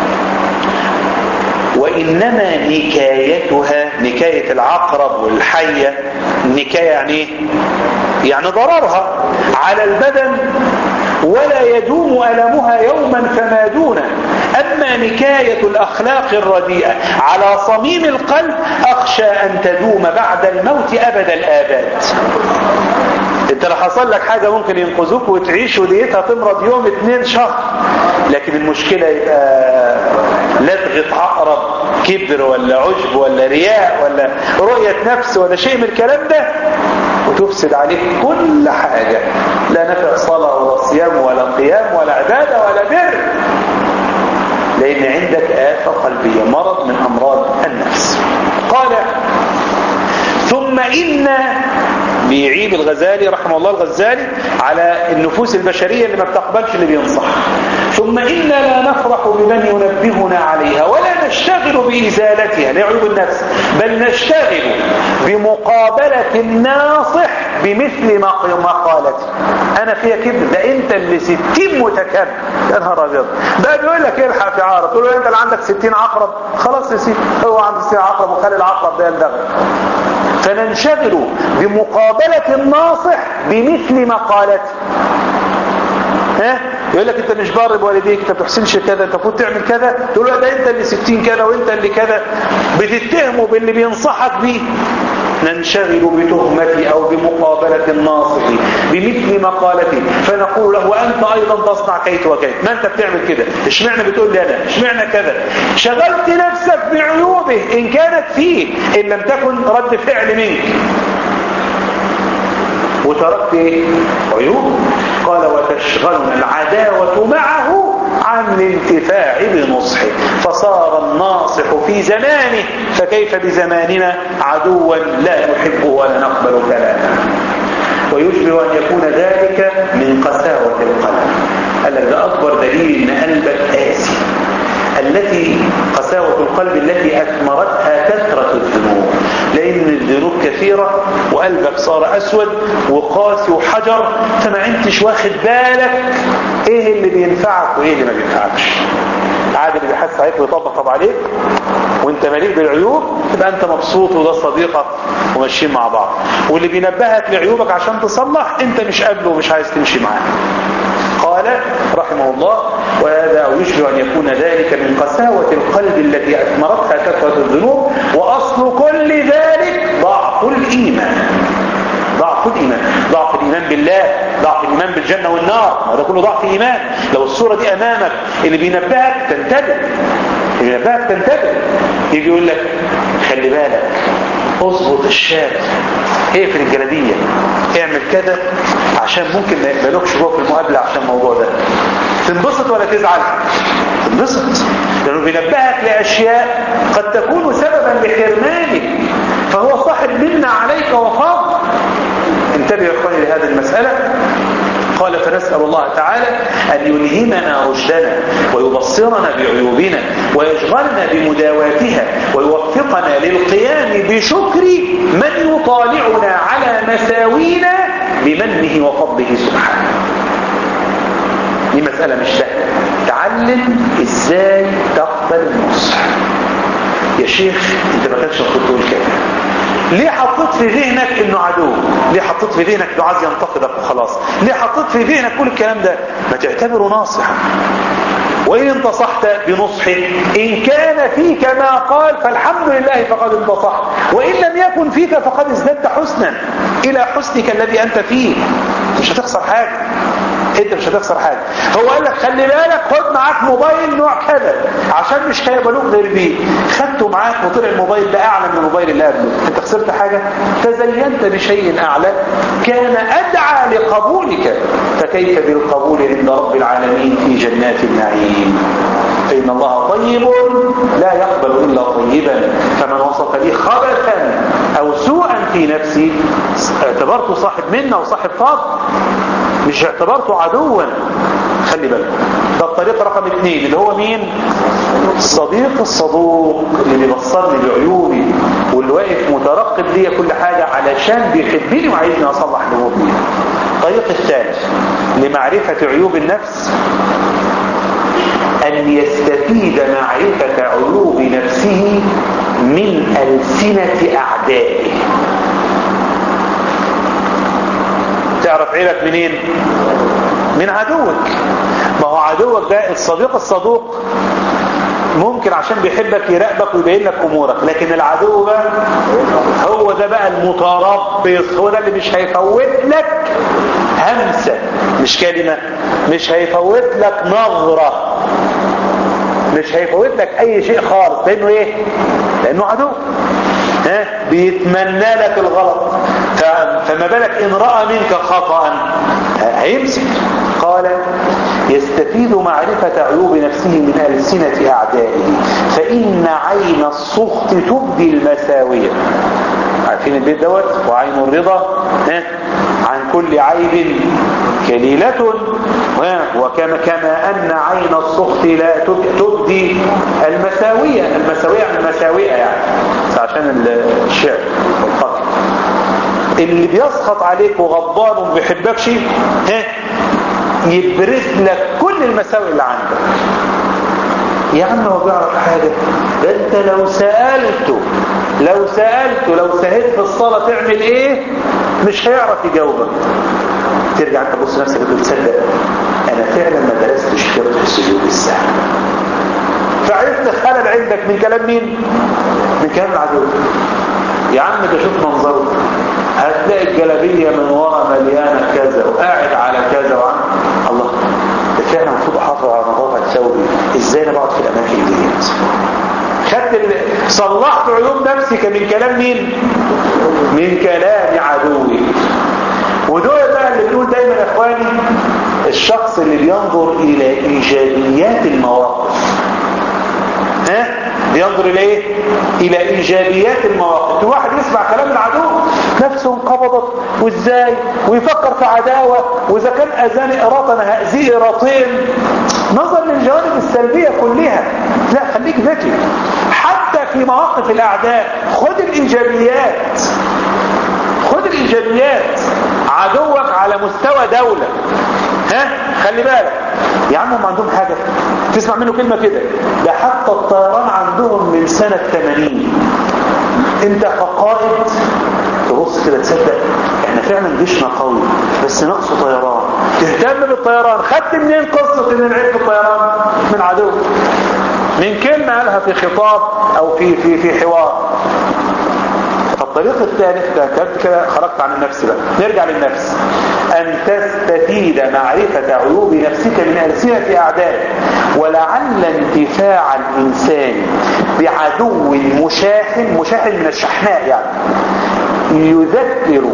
وإنما نكايتها نكاية العقرب والحية نكاية يعني ايه؟ يعني ضررها على البدن ولا يدوم ألمها يوما فما دونه أما نكاية الأخلاق الرديئة على صميم القلب أخشى أن تدوم بعد الموت أبد الآباد انت لو حصل لك حاجة ممكن ينقذوك وتعيش وديتها تمرض يوم اتنين شهر لكن المشكلة يبقى لدغة عقرب كبر ولا عجب ولا رياء ولا رؤية نفس ولا شيء من الكلام ده وتفسد عليك كل حاجة لا نفع صلاة ولا صيام ولا قيام ولا عبادة ولا بر لأن عندك آفة قلبية مرض من أمراض النفس قال ثم إن بيعيب الغزالي رحمه الله الغزالي على النفوس البشرية اللي ما بتقبلش اللي بينصح ثم إنا لا نفرح بمن ينبهنا عليها ولا نشتغل بإزالتها لعيوب النفس بل نشتغل بمقابلة الناصح بمثل ما مقالته أنا فيها كبر ده أنت اللي ستين متكبر يا نهار أبيض ده بيقول لك الحق في عارض تقول له أنت اللي عندك ستين عقرب خلاص يا سيدي هو عنده ستين عقرب وخلي العقرب ده يلدغ فننشغل بمقابلة الناصح بمثل مقالته ها يقول لك انت مش بار بوالديك انت ما بتحسنش كذا انت المفروض تعمل كذا تقول له ده انت اللي 60 كذا وانت اللي كذا بتتهمه باللي بينصحك بيه ننشغل بتهمته او بمقابلة الناصح بمثل مقالته فنقول له وانت ايضا تصنع كيت وكيت ما انت بتعمل كده اشمعنى بتقول لي انا اشمعنى كذا شغلت نفسك بعيوبه ان كانت فيه ان لم تكن رد فعل منك وتركت عيوب قال وتشغلنا العداوة معه عن الانتفاع بنصحه فصار الناصح في زمانه فكيف بزماننا عدوا لا نحبه ولا نقبل كلامه ويشبه أن يكون ذلك من قساوة القلب قال لك ده أكبر دليل أن قلبك قاسي التي قساوة القلب التي أثمرتها كثرة الذنوب لأن الذنوب كثيرة وقلبك صار أسود وقاسي وحجر فما انتش واخد بالك ايه اللي بينفعك وايه اللي ما بينفعكش عادي اللي بيحس عليك ويطبطب عليك وانت مليء بالعيوب تبقى انت مبسوط وده صديقك وماشيين مع بعض واللي بينبهك لعيوبك عشان تصلح انت مش قابله ومش عايز تمشي معاه قال رحمه الله وهذا أو يشبه أن يكون ذلك من قساوة القلب التي أثمرتها كثرة الذنوب وأصل كل ذلك ضعف الإيمان ضعف الإيمان ضعف الإيمان بالله ضعف الإيمان بالجنة والنار هذا كله ضعف إيمان لو الصورة دي أمامك اللي بينبهك تنتبه اللي بينبهك تنتبه يجي يقول لك خلي بالك اظبط الشاب اقفل الجلدية اعمل كذا عشان ممكن ما يقبلوكش جوه في المقابلة عشان الموضوع ده تنبسط ولا تزعل تنبسط لانه بينبهك لاشياء قد تكون سببا لحرمانك فهو صاحب منا عليك وفاضل انتبهوا يا اخواني لهذه المسألة قال فنسأل الله تعالى أن يلهمنا رشدنا ويبصرنا بعيوبنا ويشغلنا بمداواتها ويوفقنا للقيام بشكر من يطالعنا على مساوينا بمنه وفضله سبحانه دي مسألة مش سهلة تعلم ازاي تقبل النصح يا شيخ انت ما كانش المفروض تقول كده ليه حطيت في ذهنك انه عدو ليه حطيت في ذهنك انه عايز ينتقدك وخلاص ليه حطيت في ذهنك كل الكلام ده ما تعتبره ناصحا وإن انتصحت بنصح إن كان فيك ما قال فالحمد لله فقد انتصحت وإن لم يكن فيك فقد ازددت حسنا إلى حسنك الذي أنت فيه مش هتخسر حاجة انت مش هتخسر حاجة هو قال لك خلي بالك خد معاك موبايل نوع كذا عشان مش هيقبلوك غير بيه خدته معاك وطلع الموبايل ده اعلى من الموبايل اللي قبله انت خسرت حاجة تزينت بشيء اعلى كان ادعى لقبولك فكيف بالقبول عند رب العالمين في جنات النعيم فإن الله طيب لا يقبل إلا طيبا فمن وصف لي خبثا أو سوءا في نفسي اعتبرته صاحب منة وصاحب فضل مش اعتبرته عدوا خلي بالك ده الطريق رقم اثنين اللي هو مين الصديق الصدوق اللي بيبصرني بعيوبي واللي واقف مترقب ليا كل حاجة علشان بيحبني وعايزني اصلح عيوبي الطريق الثالث لمعرفة عيوب النفس أن يستفيد معرفة عيوب نفسه من ألسنة أعدائه تعرف عيبك منين من عدوك ما هو عدوك ده الصديق الصدوق ممكن عشان بيحبك يراقبك ويبين لك امورك لكن العدو بقى هو ده بقى المتربص هو ده اللي مش هيفوت لك همسة مش كلمة مش هيفوت لك نظرة مش هيفوت لك اي شيء خالص لانه ايه لانه عدو ها بيتمنى لك الغلط فما بالك ان رأى منك خطأ هيمسك قال يستفيد معرفة عيوب نفسه من ألسنة أعدائه فإن عين السخط تبدي المساوية عارفين البيت دوت وعين الرضا ها عن كل عيب كليلة وكما كما أن عين السخط لا تبدي المساوية المساوية عن المساوية يعني عشان الشعر والقتل اللي بيسخط عليك وغضبان وما بيحبكش ها يبرز لك كل المساوئ اللي عندك يا عم هو بيعرف حاجة ده انت لو سألته لو سألته لو سهلت في الصلاة تعمل ايه مش هيعرف يجاوبك ترجع انت تبص نفسك وتقول تصدق انا فعلا ما درستش فقه السجود السهل فعرفت خلل عندك من كلام مين من كلام العدو يا عم ده شوف منظره هتلاقي الجلابيه من ورا مليانه كذا وقاعد على كذا وعن الله ده فعلا المفروض احافظ على نظافه ثوبي ازاي انا بقعد في الاماكن ديت خدت ال... صلحت عيوب نفسك من كلام مين من كلام عدوي ودول بقى اللي بنقول دايما يا اخواني الشخص اللي بينظر الى ايجابيات المواقف ها بينظر الى ايه الى ايجابيات المواقف في واحد يسمع كلام العدو نفسه انقبضت وازاي ويفكر في عداوة واذا كان اذاني قراط انا هاذيه قراطين نظر للجوانب السلبية كلها لا خليك ذكي حتى في مواقف الاعداء خد الايجابيات خد الايجابيات عدوك على مستوى دولة ها خلي بالك يا عم هم عندهم حاجة تسمع منه كلمة كده ده حتى الطيران عندهم من سنة 80 انت كقائد تبص كده تصدق احنا فعلا جيشنا قوي بس نقصه طيران تهتم بالطيران خدت منين قصة ان العيب في الطيران من عدو من كلمة قالها في خطاب او في في في حوار فالطريق الثالث ده كده خرجت عن النفس بقى نرجع للنفس أن تستفيد معرفة عيوب نفسك من ألسنة أعدائك ولعل انتفاع الإنسان بعدو مشاحن مشاحن من الشحناء يعني يذكر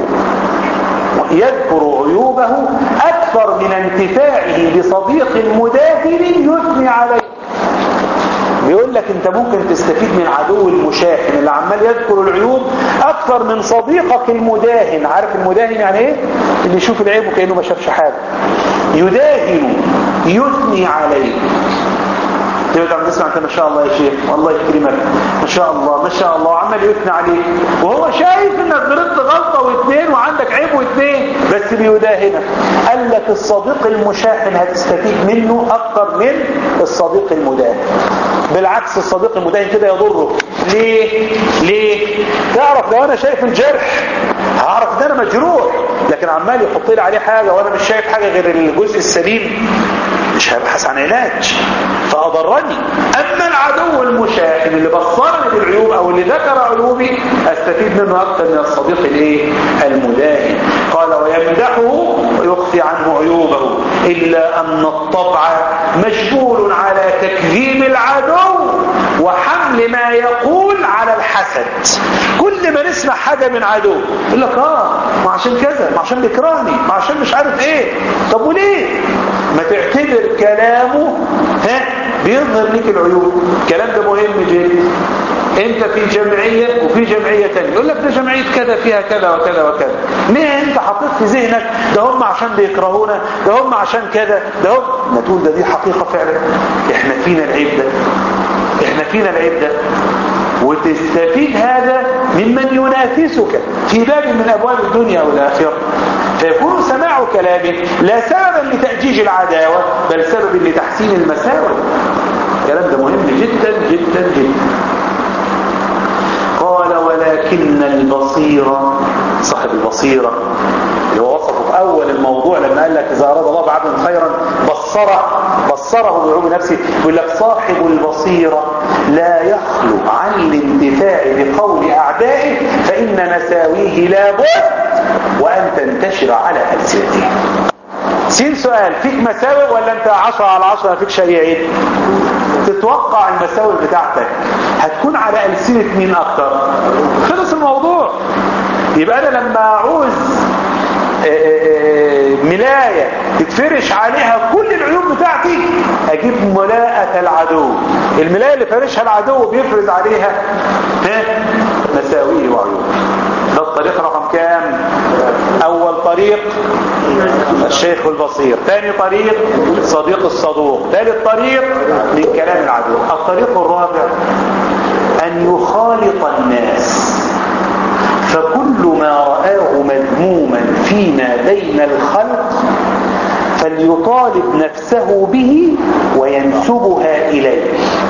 يذكر عيوبه أكثر من انتفاعه بصديق مداهن يثني عليه بيقول لك انت ممكن تستفيد من عدو المشاحن اللي عمال يذكر العيوب اكثر من صديقك المداهن عارف المداهن يعني ايه اللي يشوف العيب وكأنه ما شافش حاجة يداهن يثني عليه تبقى عم تسمع انت ما شاء الله يا شيخ والله يكرمك ما شاء الله ما شاء الله عمال يثني عليك وهو شايف انك غلطت غلطه واثنين وعندك عيب واثنين بس بيداهنك قال لك الصديق المشاحن هتستفيد منه اكثر من الصديق المداهن بالعكس الصديق المداهن كده يضره ليه ليه تعرف لو انا شايف الجرح هعرف ان انا مجروح لكن عمال يحط لي عليه حاجه وانا مش شايف حاجه غير الجزء السليم مش هبحث عن علاج فأضرني أما العدو المشاحن اللي بصرني بالعيوب أو اللي ذكر عيوبي أستفيد منه أكثر من الصديق الايه المداهن قال ويمدحه ويخفي عنه عيوبه إلا أن الطبع مجبول على تكذيب العدو وحمل ما يقول على الحسد كل ما نسمع حاجة من عدو يقول لك اه ما عشان كذا ما عشان بيكرهني ما عشان مش كبر كلامه ها بيظهر لك العيوب الكلام ده مهم جدا انت في جمعية وفي جمعية تانية يقول لك ده جمعية كذا فيها كذا وكذا وكذا ليه انت حطيت في ذهنك ده هم عشان بيكرهونا ده هم عشان كذا ده هم ما تقول ده دي حقيقة فعلا احنا فينا العيب ده احنا فينا العيب ده وتستفيد هذا ممن ينافسك في باب من أبواب الدنيا والآخرة فيكون سماع كلامه لا سببا لتأجيج العداوة بل سبب لتحسين المساوئ الكلام ده مهم جدا جدا جدا قال ولكن البصيرة صاحب البصيرة اللي هو وصفه في أول الموضوع لما قال لك إذا أراد الله بعبد خيرا بصره بصره بعلوم نفسه يقول لك صاحب البصيرة لا يخلو عن الانتفاع بقول أعدائه فإن مساويه لا بد وأن تنتشر على ألسنتهم سين سؤال فيك مساوئ ولا أنت عشرة على عشرة فيك شيء عيد تتوقع المساوئ بتاعتك هتكون على ألسنة مين أكتر خلص الموضوع يبقى أنا لما أعوز ملاية تتفرش عليها كل العيوب بتاعتي اجيب ملاءة العدو الملاية اللي فرشها العدو بيفرز عليها مساويه وعيوب ده الطريق رقم كام اول طريق الشيخ البصير ثاني طريق صديق الصدوق ثالث طريق من كلام العدو الطريق الرابع ان يخالط الناس فكل ما رآه مذموما فيما بين الخلق فليطالب نفسه به وينسبها إليه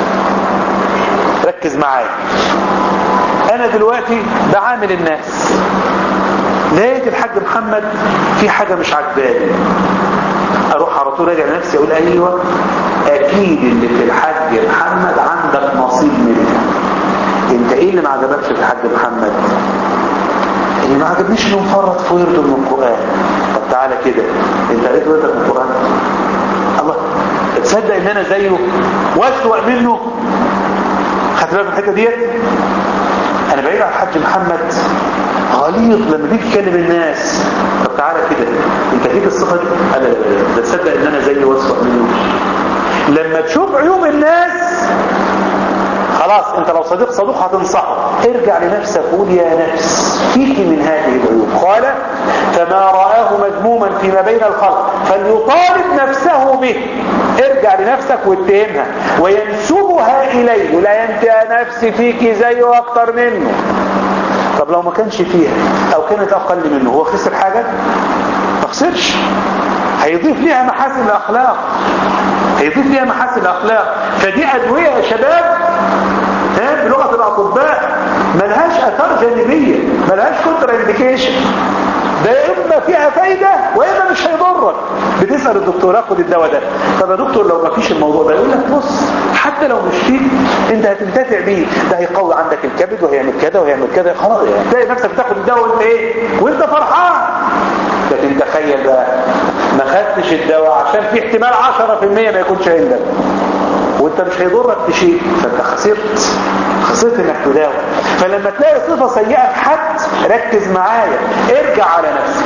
ركز معايا أنا دلوقتي بعامل الناس لقيت الحاج محمد في حاجة مش عجباني أروح على طول راجع نفسي أقول أيوة أكيد اللي في الحاج محمد عندك نصيب منها انت ايه اللي ما عجبكش في الحاج محمد اللي ما عجبنيش انه مفرط في ورده من القرآن طب تعالى كده انت قريت وردك من القرآن الله تصدق ان انا زيه واسوأ منه خدت بالك من الحته ديت انا بعيد عن الحاج محمد غليظ لما بيجي يكلم الناس طب تعالى كده انت فيك الصفه دي لا لا لا ده تصدق ان انا زيه واسوأ منه لما تشوف عيوب الناس خلاص انت لو صديق صدوق هتنصحه ارجع لنفسك قول يا نفس فيك من هذه العيوب قال فما رآه مذموما فيما بين الخلق فليطالب نفسه به ارجع لنفسك واتهمها وينسبها إليه لا انت يا نفسي فيك زيه اكتر منه طب لو ما كانش فيها او كانت اقل منه هو خسر حاجة ما خسرش هيضيف ليها محاسن الاخلاق هيضيف ليها محاسن الاخلاق فدي ادوية يا شباب ها بلغة الاطباء ملهاش اثار جانبية ملهاش كونتر انديكيشن ده اما فيها فايدة واما مش هيضرك بتسأل الدكتور اخد الدواء ده طب يا دكتور لو ما فيش الموضوع ده يقول لك بص حتى لو مش فيك انت هتنتفع بيه ده هيقوي عندك الكبد وهيعمل كذا وهيعمل كذا خلاص يعني تلاقي نفسك تاخد الدواء وانت ايه وانت فرحان لكن تخيل بقى ما خدتش الدواء عشان في احتمال 10% ما يكونش عندك وانت مش هيضرك في شيء فانت خسرت خسرت انك تداوي فلما تلاقي صفة سيئة في حد ركز معايا ارجع على نفسك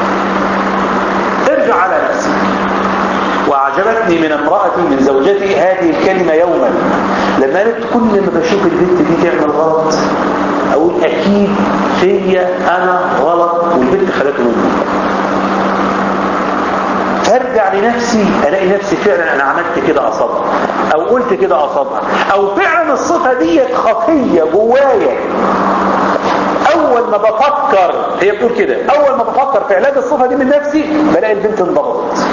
ارجع على نفسك وأعجبتني من امرأة من زوجتي هذه الكلمة يوما لما قالت كل ما بشوف البنت دي تعمل غلط أقول أكيد فيا أنا غلط والبنت خلته مني فارجع لنفسي الاقي نفسي فعلا انا عملت كده قصدها او قلت كده قصدها او فعلا الصفه ديت خفيه جوايا اول ما بفكر هي بتقول كده اول ما بفكر في علاج الصفه دي من نفسي بلاقي البنت انضبطت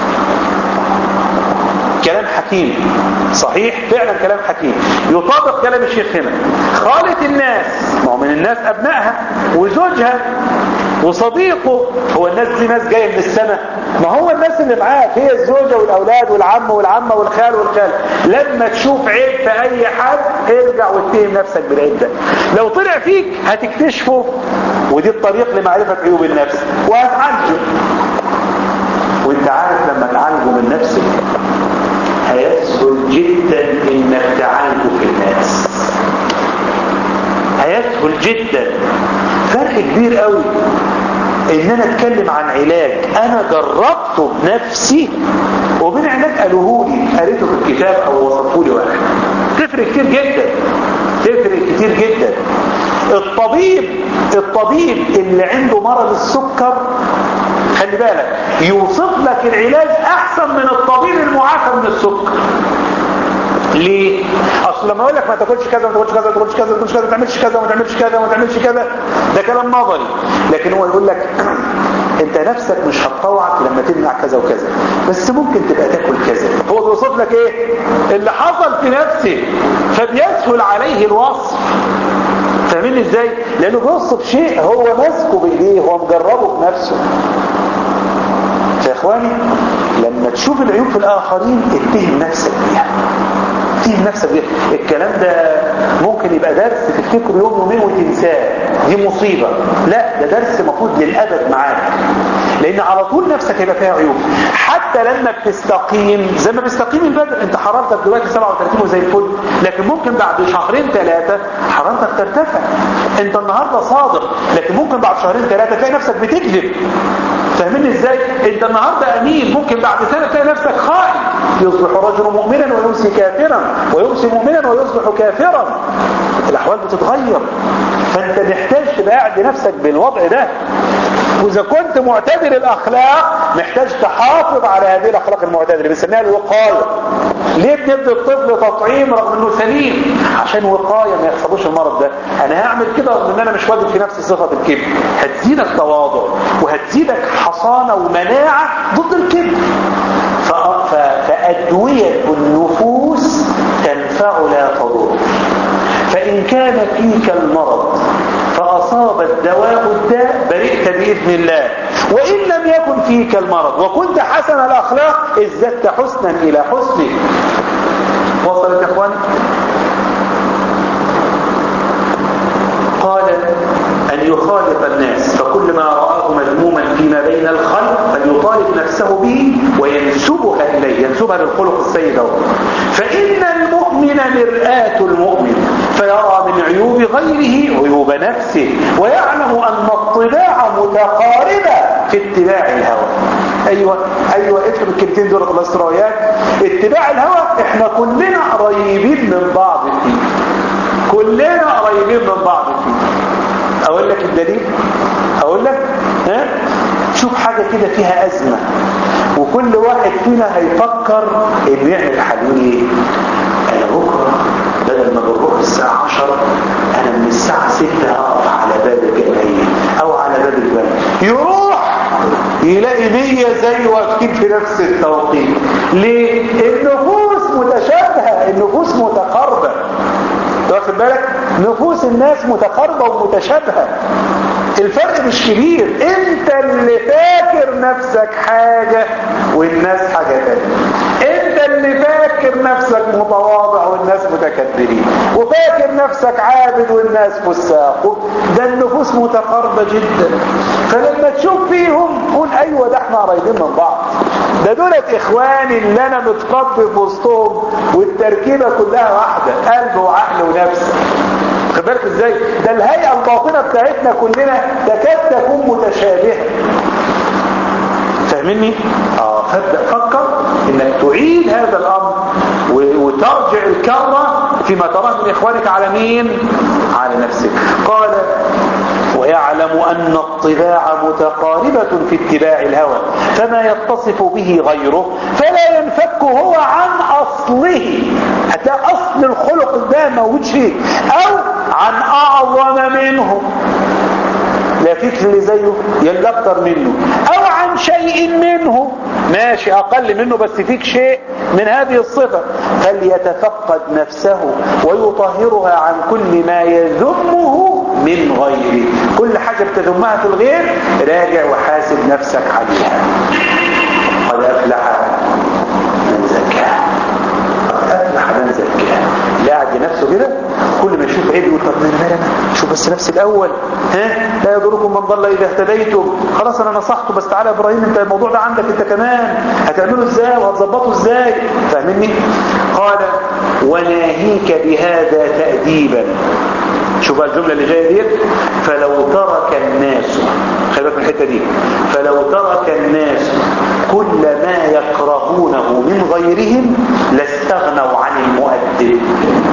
كلام حكيم صحيح فعلا كلام حكيم يطابق كلام الشيخ هنا خالة الناس ما هو من الناس ابنائها وزوجها وصديقه هو الناس دي ناس جايه من السماء ما هو الناس اللي معاك هي الزوجه والاولاد والعم والعمه والخال والخال لما تشوف عيب في اي حد ارجع واتهم نفسك بالعيب ده لو طلع فيك هتكتشفه ودي الطريق لمعرفه عيوب النفس وهتعالجه وانت عارف لما تعالجه من نفسك هيسهل جدا انك تعالجه في الناس هيسهل جدا فرق كبير قوي ان انا اتكلم عن علاج انا جربته بنفسي وبين علاج قالوه لي قريته في الكتاب او وصفه لي واحد تفرق كتير جدا تفرق كتير جدا الطبيب الطبيب اللي عنده مرض السكر خلي بالك يوصف لك العلاج احسن من الطبيب المعافى من السكر ليه اصل لما اقول لك ما تاكلش كذا ما تاكلش كذا ما تاكلش كذا ما تاكلش كذا ما تعملش كذا ما تعملش كذا ما تعملش كذا ده كلام نظري لكن هو يقول لك انت نفسك مش هتطوعك لما تمنع كذا وكذا بس ممكن تبقى تاكل كذا هو بيوصف لك ايه اللي حصل في نفسه فبيسهل عليه الوصف فاهمين ازاي لانه بيوصف شيء هو ماسكه بايديه هو مجربه بنفسه يا اخواني لما تشوف العيوب في الاخرين اتهم نفسك بيها اتهم نفسك بيها الكلام ده ممكن يبقى درس تفتكره يوم يومين وتنساه دي مصيبة لا ده درس مفروض للأبد معاك لأن على طول نفسك هيبقى فيها عيوب حتى لما بتستقيم زي ما بيستقيم البدن انت حرارتك دلوقتي 37 وزي الفل لكن ممكن بعد شهرين ثلاثة حرارتك ترتفع انت النهاردة صادق لكن ممكن بعد شهرين ثلاثة تلاقي نفسك بتكذب فاهمين ازاي انت النهاردة امين ممكن بعد سنة تلاقي نفسك خائن يصبح رجل مؤمنا ويمسي كافرا ويمسي مؤمنا ويصبح كافرا الاحوال بتتغير فانت محتاج تبقى قاعد لنفسك بالوضع ده واذا كنت معتدل الاخلاق محتاج تحافظ على هذه الاخلاق المعتدله بنسميها الوقايه ليه بندي الطفل تطعيم رغم انه سليم عشان وقايه ما يحصلوش المرض ده انا هعمل كده رغم ان انا مش واجد في نفس صفه الكبر هتزيدك تواضع وهتزيدك حصانه ومناعه ضد الكبر فادويه النفوس تنفع لا تضر فإن كان فيك المرض فأصاب الدواء الداء برئت بإذن الله وإن لم يكن فيك المرض وكنت حسن الأخلاق ازددت حسنا إلى حسنك وصلت يا أخوان قال أن يخالط الناس فكل ما رآه مذموما فيما بين الخلق فليطالب نفسه به وينسبها إليه ينسبها للخلق السيد فإن المؤمن مرآة المؤمن فيرى من عيوب غيره عيوب نفسه ويعلم أن الطباع متقاربة في اتباع الهوى ايوه ايوه اكتب الكلمتين دول في الاسرائيات اتباع الهوى احنا كلنا قريبين من بعض فيه كلنا قريبين من بعض فيه اقول لك الدليل اقول لك ها شوف حاجة كده فيها ازمة وكل واحد فينا هيفكر انه يعمل حل ايه انا بكرة بدل ما بنروح الساعة 10 انا من الساعة 6 هقف على باب الجمعية او على باب البلد يروح يلاقي مية زي واقفين في نفس التوقيت ليه؟ النفوس متشابهة النفوس متقاربة واخد بالك نفوس الناس متقاربة ومتشابهة الفرق مش كبير انت اللي فاكر نفسك حاجة والناس حاجة تانية انت اللي فاكر نفسك متواضع والناس متكبرين وفاكر نفسك عابد والناس فساق ده النفوس متقاربة جدا فلما تشوف فيهم قول ايوه ده احنا قريبين من بعض ده دولت اخواني اللي انا متقبل في وسطهم والتركيبة كلها واحدة قلب وعقل ونفس خد بالك ازاي ده الهيئة الباطنة بتاعتنا كلنا تكاد تكون متشابهة فاهمني اه فابدأ فكر انك تعيد هذا الامر وترجع الكرة فيما تراه من اخوانك على مين على نفسك قال ويعلم أن الطباع متقاربة في اتباع الهوى فما يتصف به غيره فلا ينفك هو عن أصله حتى أصل الخلق ده موجود فيه أو عن أعظم منه لا فيك اللي زيه يلا اكتر منه او عن شيء منه ماشي اقل منه بس فيك شيء من هذه الصفة فليتفقد نفسه ويطهرها عن كل ما يذمه من غيره كل حاجة بتذمها في الغير راجع وحاسب نفسك عليها قد افلح من زكاها قد افلح من زكاها لا قاعد لنفسه كده كل ما يشوف عيب يقول طب ما انا مالي شوف بس نفسي الاول ها لا يضركم من ضل اذا اهتديتم خلاص انا نصحته بس تعالى يا ابراهيم انت الموضوع ده عندك انت كمان هتعمله ازاي وهتظبطه ازاي فاهمني قال وناهيك بهذا تأديبا شوف الجملة اللي جاية ديت فلو ترك الناس خلي بالك من الحته دي فلو ترك الناس كل ما يكرهونه من غيرهم لاستغنوا عن المؤدب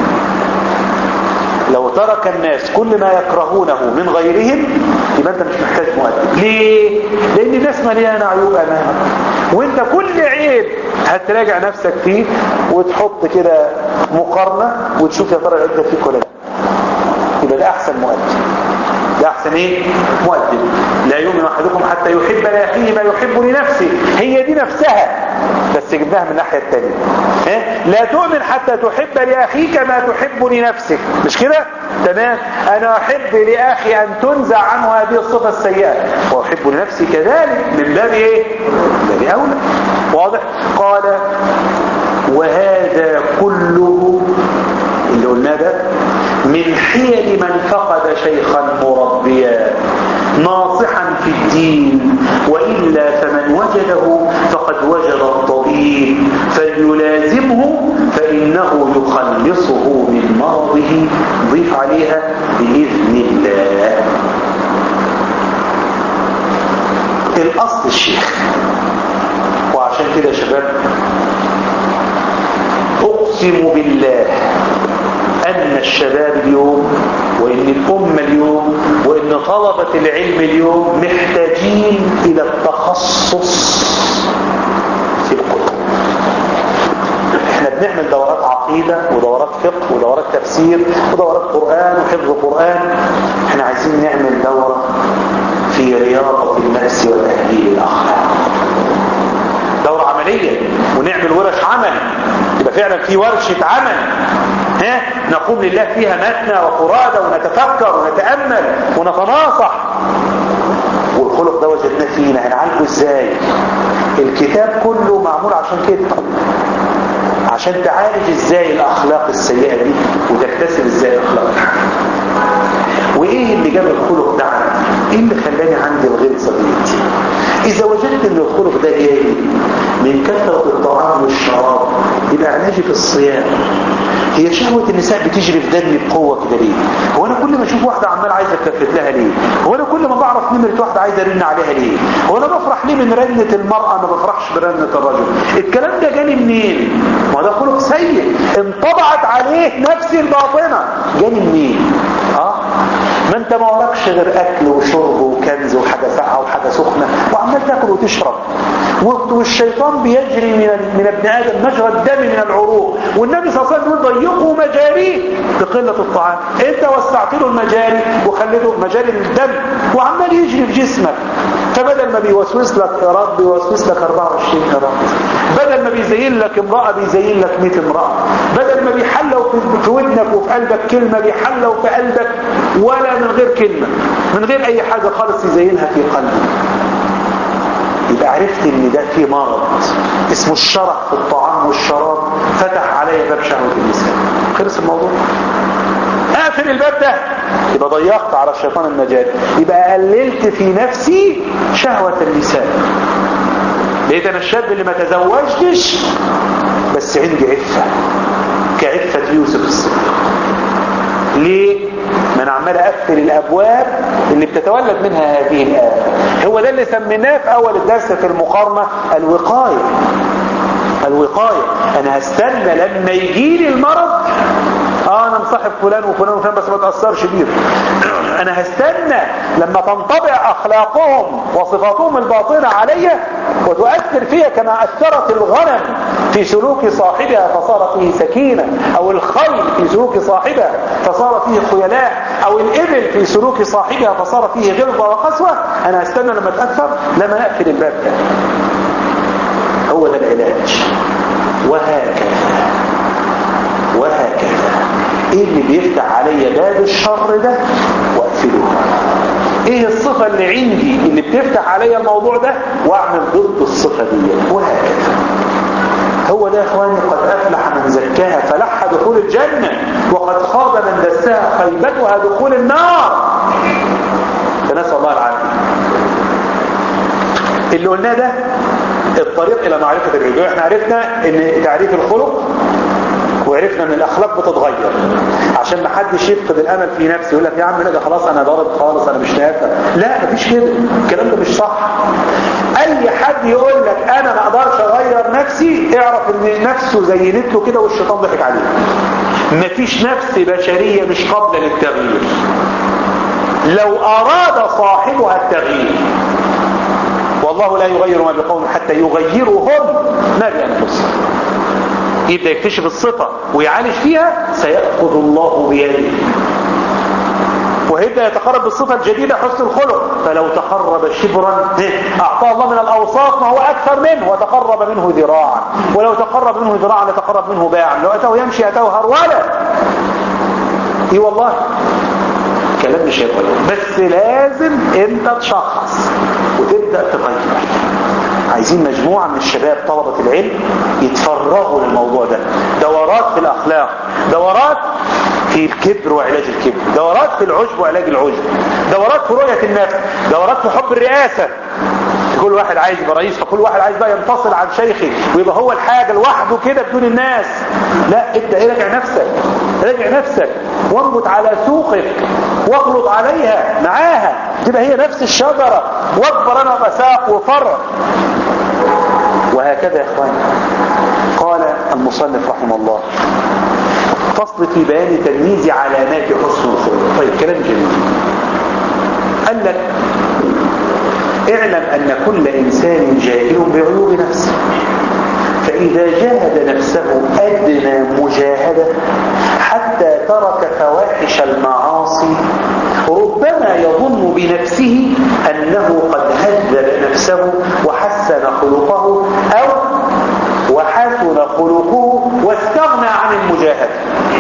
لو ترك الناس كل ما يكرهونه من غيرهم يبقى انت مش محتاج مؤدب ليه لان الناس مليانه عيوب امامك وانت كل عيب هتراجع نفسك فيه وتحط كده مقارنه وتشوف يا ترى العيب ده فيك ولا لا يبقى ده احسن مؤدب ده احسن ايه مؤدب لا يؤمن احدكم حتى يحب لاخيه ما يحب لنفسه هي دي نفسها بس جبناها من الناحيه الثانيه لا تؤمن حتى تحب لاخيك ما تحب لنفسك مش كده تمام انا احب لاخي ان تنزع عنه هذه الصفه السيئه واحب لنفسي كذلك من باب ايه من باب اولى واضح قال وهذا كله اللي قلناه ده من حيل من فقد شيخا مربيا ناصحا في الدين وإلا فمن وجده فقد وجد الطبيب فليلازمه فإنه يخلصه من مرضه ضيف عليها بإذن الله الأصل الشيخ وعشان كده يا شباب أقسم بالله أن الشباب اليوم وإن الأمة اليوم وإن طلبة العلم اليوم محتاجين إلى التخصص في الكتب احنا بنعمل دورات عقيدة ودورات فقه ودورات تفسير ودورات قرآن وحفظ قرآن احنا عايزين نعمل دورة في رياضة النفس وتهذيب الأخلاق دورة عملية ونعمل ورش عمل يبقى فعلا في ورشة عمل ها نقوم لله فيها مثنى وفرادى ونتفكر ونتأمل ونتناصح والخلق ده وجدناه فينا هنعالجه ازاي الكتاب كله معمول عشان كده عشان تعالج ازاي الاخلاق السيئة دي وتكتسب ازاي الاخلاق وايه اللي جاب الخلق ده عندي ايه اللي خلاني عندي الغلظه دي اذا وجدت ان الخلق ده جاي من كثره الطعام والشراب يبقى علاجي في الصيام هي شهوة النساء بتجري في دمي بقوة كده ليه هو انا كل ما اشوف واحدة عمال عايزة اتلفت لها ليه هو انا كل ما بعرف نمرة واحدة عايزة ارن عليها ليه هو انا بفرح ليه من رنة المرأة ما بفرحش برنة الرجل الكلام ده جاني منين ما ده خلق سيء انطبعت عليه نفسي الباطنة جاني منين اه ما انت ما وراكش غير اكل وشرب وكنز وحاجة ساقعة وحاجة سخنة وعمال تاكل وتشرب والشيطان بيجري من من ابن ادم مجرى الدم من العروق والنبي صلى الله عليه وسلم يقول ضيقوا مجاريه بقله الطعام انت وسعت له المجاري وخليته مجاري الدم وعمال يجري في جسمك فبدل ما بيوسوس لك ايراد بيوسوس لك 24 ايراد بدل ما بيزين لك امراه بيزين لك 100 امراه بدل ما بيحلوا في ودنك وفي قلبك كلمه بيحلوا في قلبك ولا من غير كلمه من غير اي حاجه خالص يزينها في قلبك يبقى عرفت ان ده في مرض اسمه الشرع في الطعام والشراب فتح عليا باب شهوة النساء خلص الموضوع اقفل الباب ده يبقى ضيقت على الشيطان المجال يبقى قللت في نفسي شهوة النساء لقيت انا الشاب اللي ما تزوجتش بس عندي عفة كعفة يوسف الصديق ليه؟ ما انا عمال اقفل الابواب اللي بتتولد منها هذه الآية هو ده اللي سميناه في اول الدرس في المقارنة الوقاية الوقاية انا هستنى لما يجي لي المرض اه انا مصاحب فلان وفلان وفلان بس ما تأثرش بيه انا هستنى لما تنطبع اخلاقهم وصفاتهم الباطنة عليا وتؤثر فيها كما اثرت الغنم في سلوك صاحبها فصار فيه سكينة او الخيل في سلوك صاحبها فصار فيه خيلاء او الابل في سلوك صاحبها فصار فيه غلظة وقسوة انا هستنى لما تأثر لما نقفل الباب ده هو ده العلاج وهكذا وهكذا ايه اللي بيفتح عليا باب الشر ده واقفله ايه الصفة اللي عندي اللي بتفتح عليا الموضوع ده واعمل ضد الصفة دي وهكذا هو ده يا اخواني قد افلح من زكاها فلح دخول الجنة وقد خاب من دساها خيبتها دخول النار فنسأل الله العافية اللي قلناه ده الطريق الى معرفة الرجوع احنا عرفنا ان تعريف الخلق وعرفنا ان الاخلاق بتتغير عشان ما حدش يفقد الامل في نفسه يقول لك يا عم لا ده خلاص انا ضارب خالص انا مش نافع لا مفيش كده الكلام ده مش صح اي حد يقول لك انا ما اقدرش اغير نفسي اعرف ان نفسه زينت له كده والشيطان ضحك عليه مفيش نفس بشريه مش قابله للتغيير لو اراد صاحبها التغيير والله لا يغير ما بقوم حتى يغيروا هم ما بانفسهم يبدا يكتشف الصفه ويعالج فيها سياخذ الله بيده وهيبدا يتقرب بالصفه الجديده حسن الخلق فلو تقرب شبرا اعطاه الله من الاوصاف ما هو اكثر منه وتقرب منه ذراعا ولو تقرب منه ذراعا لتقرب منه باعا لو اتاه يمشي اتاه هرولا اي والله كلام مش هيتغير بس لازم انت تشخص وتبدا تغير عايزين مجموعة من الشباب طلبة العلم يتفرغوا للموضوع ده دورات في الأخلاق دورات في الكبر وعلاج الكبر دورات في العجب وعلاج العجب دورات في رؤية النفس دورات في حب الرئاسة كل واحد عايز يبقى رئيس فكل واحد عايز بقى ينفصل عن شيخه ويبقى هو الحاجة لوحده كده بدون الناس لا ابدأ راجع نفسك راجع نفسك وانبت على سوقك واخلط عليها معاها تبقى هي نفس الشجرة واكبر انا بساق وفرع وهكذا يا اخواني قال المصنف رحمه الله فصل في بيان تمييز علامات حسن الخلق طيب كلام جميل قال لك اعلم ان كل انسان جاهل بعيوب نفسه فإذا جاهد نفسه أدنى مجاهدة حتى ترك فواحش المعاصي ربما يظن بنفسه أنه قد هذب نفسه وحسن خلقه أو وحسن خلقه واستغنى عن المجاهدة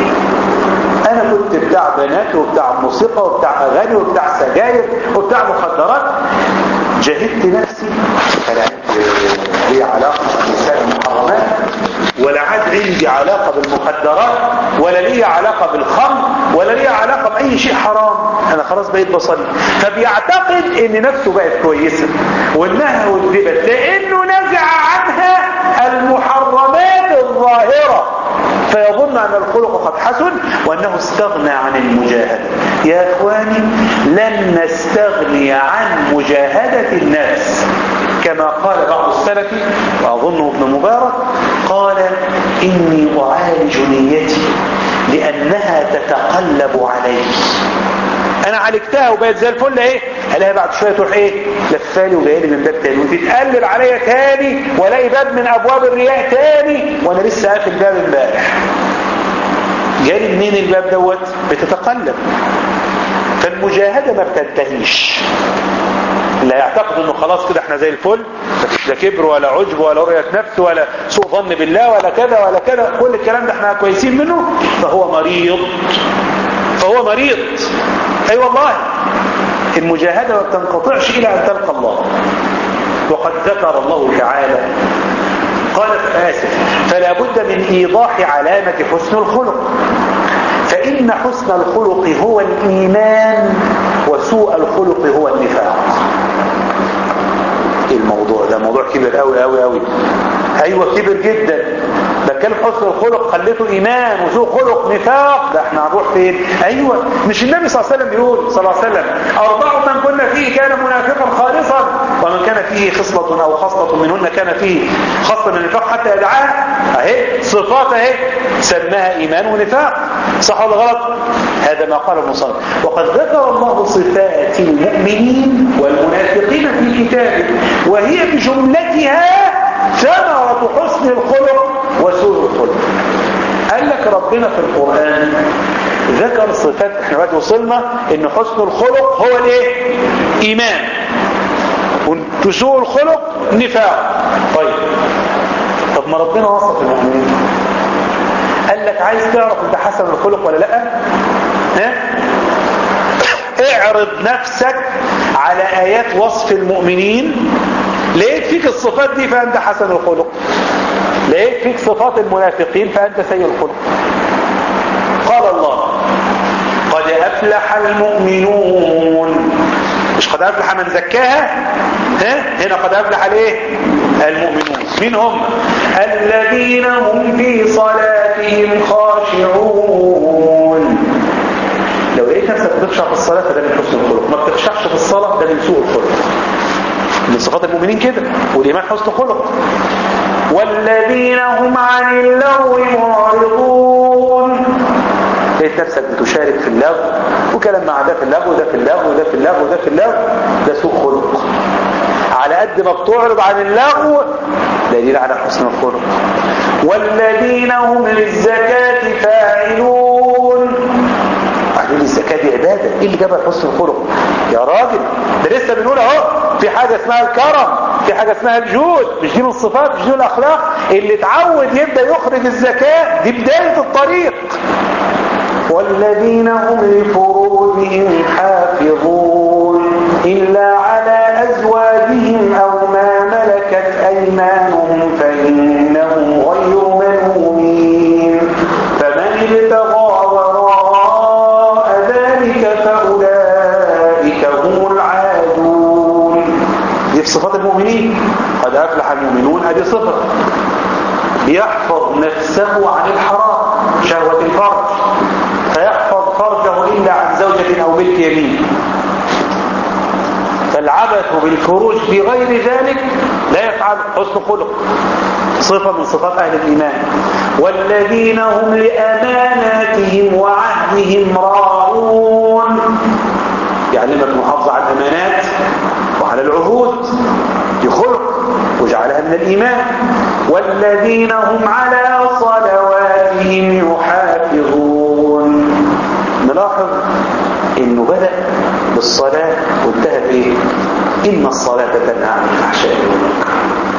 أنا كنت بتاع بنات وبتاع موسيقى وبتاع أغاني وبتاع سجاير وبتاع مخدرات جاهدت نفسي فلا لي علاقة بالنساء المحرمات ولا عاد عندي علاقة بالمخدرات ولا لي علاقة بالخمر ولا لي علاقة بأي شيء حرام أنا خلاص بقيت بصلي فبيعتقد إن نفسه بقت كويسة وإنها هدبت لأنه نزع عنها المحرمات الظاهرة فيظن أن الخلق قد حسن وأنه استغنى عن المجاهدة يا إخواني لن نستغني عن مجاهدة الناس كما قال بعض السلف وأظنه ابن مبارك قال إني أعالج نيتي لأنها تتقلب علي انا عالجتها وبقت زي الفل ايه الاقيها بعد شويه تروح ايه لفالي وجايلي من باب تاني وتتقلب عليا تاني والاقي باب من ابواب الرياء تاني وانا لسه قافل باب امبارح جالي منين الباب دوت بتتقلب فالمجاهده ما بتنتهيش لا يعتقد انه خلاص كده احنا زي الفل مفيش لا كبر ولا عجب ولا رؤية نفس ولا سوء ظن بالله ولا كذا ولا كذا كل الكلام ده احنا كويسين منه فهو مريض فهو مريض اي أيوة والله المجاهدة ما بتنقطعش الى ان تلقى الله وقد ذكر الله تعالى قال آسف فلا بد من ايضاح علامة حسن الخلق فإن حسن الخلق هو الإيمان وسوء الخلق هو النفاق الموضوع ده موضوع كبير قوي قوي قوي ايوه كبير جدا بتكلم حسن الخلق خليته ايمان وسوء خلق نفاق ده احنا هنروح فين ايوه مش النبي صلى الله عليه وسلم بيقول صلى الله عليه وسلم اربع من كنا فيه كان منافقا خالصا ومن كان فيه خصلة او خصلة منهن كان فيه خصلة من النفاق حتى يدعاها اهي صفات اهي سماها ايمان ونفاق صح ولا غلط هذا ما قال المصنف وقد ذكر الله صفات المؤمنين والمنافقين في كتابه وهي بجملتها ثمرة حسن الخلق وسوء الخلق قال لك ربنا في القرآن ذكر صفات احنا دلوقتي وصلنا ان حسن الخلق هو الايه ايمان وسوء الخلق نفاق طيب طب ما ربنا وصف المؤمنين قال لك عايز تعرف انت حسن الخلق ولا لا ها اعرض نفسك على ايات وصف المؤمنين لقيت فيك الصفات دي فانت حسن الخلق لقيت فيك صفات المنافقين فانت سيء الخلق قال الله قد افلح المؤمنون مش قد افلح من زكاها ها هنا قد افلح الايه المؤمنون مين هم الذين هم في صلاتهم صلاتهم خاشعون لو لقيت نفسك بتخشع في الصلاة فده من حسن الخلق ما بتخشعش في الصلاة ده من سوء الخلق من صفات المؤمنين كده والإيمان حسن خلق والذين هم عن اللغو معرضون لقيت نفسك بتشارك في اللغو وكلام مع ده في اللغو ده في اللغو ده في اللغو ده في اللغو ده سوء خلق على قد ما بتعرض عن اللغو دليل على حسن الخلق والذين هم للزكاة فاعلون قالوا لي الزكاة دي عبادة ايه اللي جابها حسن الخلق يا راجل ده لسه بنقول اهو في حاجة اسمها الكرم في حاجة اسمها الجود مش دي من الصفات مش دي من الاخلاق اللي اتعود يبدأ يخرج الزكاة دي بداية الطريق والذين هم لفروجهم حافظون إلا على أزواجهم أو ما ملكت أيمانهم فإنهم غير ملومين فمن ابتغى وراء ذلك فأولئك هم العادون دي في صفات المؤمنين قد أفلح المؤمنون هذه صفة بيحفظ نفسه عن الحرام شهوة الفرج فيحفظ فرجه إلا عن زوجة أو ملك يمين فالعبث بالفروج في غير ذلك لا يفعل حسن خلق صفة من صفات أهل الإيمان والذين هم لأماناتهم وعهدهم راعون يعلمك محافظة على الأمانات وعلى العهود دي خلق وجعلها من الإيمان والذين هم على صلواتهم يحافظون نلاحظ انه بدأ بالصلاة وانتهى بايه ان الصلاة تنهى عن الفحشاء والمنكر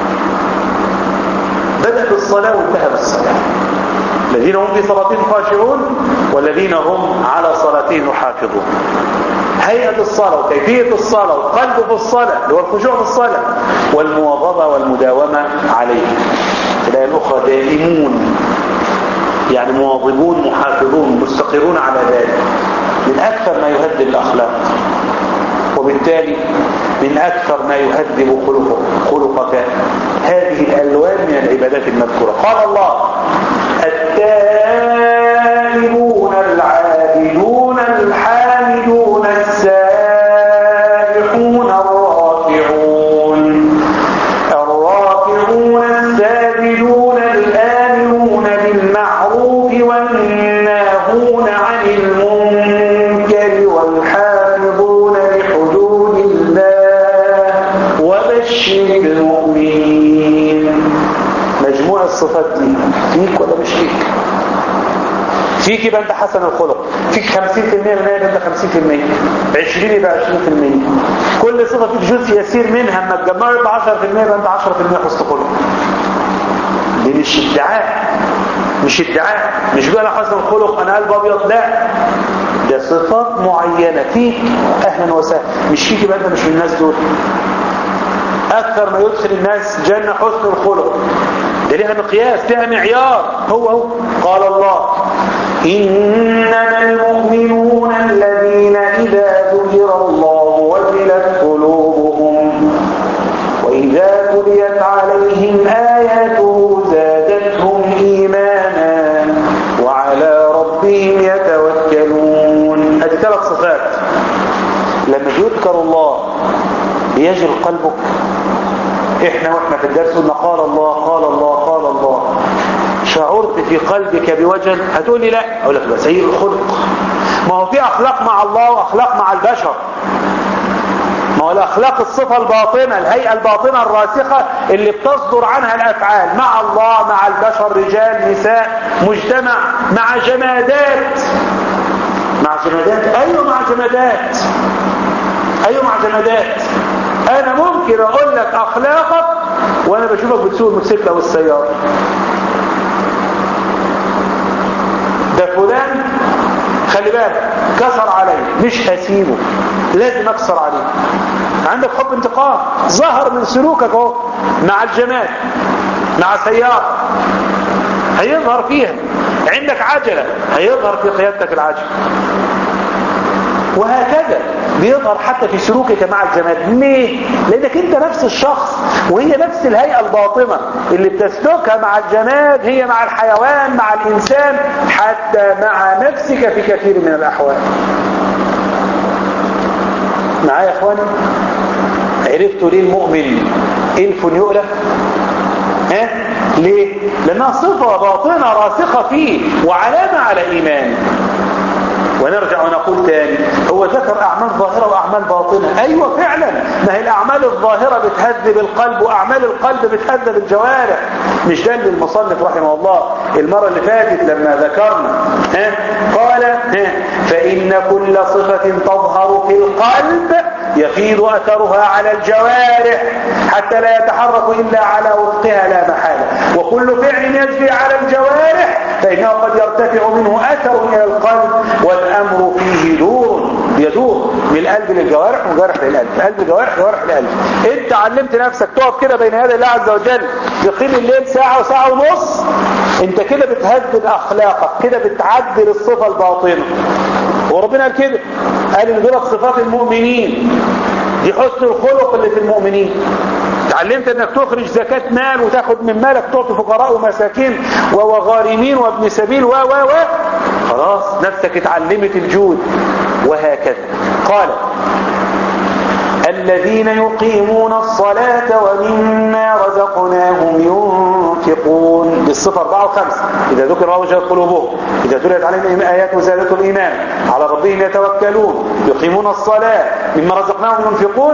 بدأ بالصلاة وانتهى بالصلاة الذين هم في صلاتهم خاشعون والذين هم على صلاتهم يحافظون هيئة الصلاة وكيفية الصلاة والقلب في الصلاة اللي هو الخشوع في الصلاة والمواظبة والمداومة عليه الآية الأخرى دائمون يعني مواظبون محافظون مستقرون على ذلك من أكثر ما يهذب الأخلاق وبالتالي من أكثر ما يهذب خلقك, خلقك هذه الألوان من العبادات المذكورة قال الله التائبون العابدون الحامدون السائحون الراكعون الراكعون الساجدون الآمرون بالمعروف والناهون عن المنكر والحافظون لحدود الله وبشر المؤمنين مجموع الصفات دي فيك ولا مش فيك فيك يبقى انت حسن الخلق فيك 50% من يبقى انت 50% 20 يبقى 20% كل صفة فيك جزء يسير منها اما تجمعه يبقى 10% يبقى انت 10% حسن خلق دي مش ادعاء مش ادعاء مش بقى انا حسن الخلق انا قلب ابيض لا ده صفات معينة فيك اهلا وسهلا مش فيك يبقى انت مش من الناس دول اكثر ما يدخل الناس جنة حسن الخلق ده ليها مقياس ليها معيار هو هو قال الله إنما المؤمنون الذين إذا ذكر الله وجلت قلوبهم وإذا تليت عليهم آياته زادتهم إيمانا وعلى ربهم يتوكلون هذه ثلاث صفات لما يذكر الله يجل قلبك احنا واحنا في الدرس قلنا قال الله قال الله قال الله شعرت في قلبك بوجل هتقول لي لا اقول لك بس سيء الخلق ما هو في اخلاق مع الله واخلاق مع البشر ما هو الاخلاق الصفه الباطنه الهيئه الباطنه الراسخه اللي بتصدر عنها الافعال مع الله مع البشر رجال نساء مجتمع مع جمادات مع جمادات ايوه مع جمادات ايوه مع جمادات انا ممكن اقول لك اخلاقك وانا بشوفك بتسوق الموتوسيكل او السياره ده فلان خلي بالك كسر علي مش هسيبه لازم اكسر عليه عندك حب انتقام ظهر من سلوكك اهو مع الجمال مع سيارة هيظهر فيها عندك عجلة هيظهر في قيادتك العجلة وهكذا بيظهر حتى في سلوكك مع الجماد ليه؟ لانك انت نفس الشخص وهي نفس الهيئة الباطنة اللي بتسلكها مع الجماد هي مع الحيوان مع الانسان حتى مع نفسك في كثير من الاحوال معايا يا اخواني عرفتوا ليه المؤمن الف يؤلف ها ليه لانها صفة باطنة راسخة فيه وعلامة على ايمان ونرجع ونقول تاني هو ذكر اعمال ظاهرة واعمال باطنة ايوه فعلا ما هي الاعمال الظاهرة بتهذب القلب واعمال القلب بتهذب الجوارح مش ده اللي المصنف رحمه الله المرة اللي فاتت لما ذكرنا ها قال ها فان كل صفة تظهر في القلب يفيض اثرها على الجوارح حتى لا يتحرك الا على وفقها لا محالة وكل فعل يجري على الجوارح فإنه قد يرتفع منه أثر إلى القلب والأمر فيه دور يدور من القلب للجوارح وجارح للقلب قلب جوارح جوارح للقلب انت علمت نفسك تقف كده بين يدي الله عز وجل يقيم الليل ساعة وساعة ونص انت كده بتهدد اخلاقك كده بتعدل الصفة الباطنة وربنا قال كده قال ان دول صفات المؤمنين دي حسن الخلق اللي في المؤمنين اتعلمت انك تخرج زكاة مال وتاخد من مالك تعطي فقراء ومساكين وغارمين وابن سبيل و و و خلاص نفسك اتعلمت الجود وهكذا قال الذين يقيمون الصلاة ومما رزقناهم ينفقون بالصفة 4 و 5 إذا ذكر وجهت قلوبهم إذا تليت عليهم آيات زادت الإيمان على ربهم يتوكلون يقيمون الصلاة مما رزقناهم ينفقون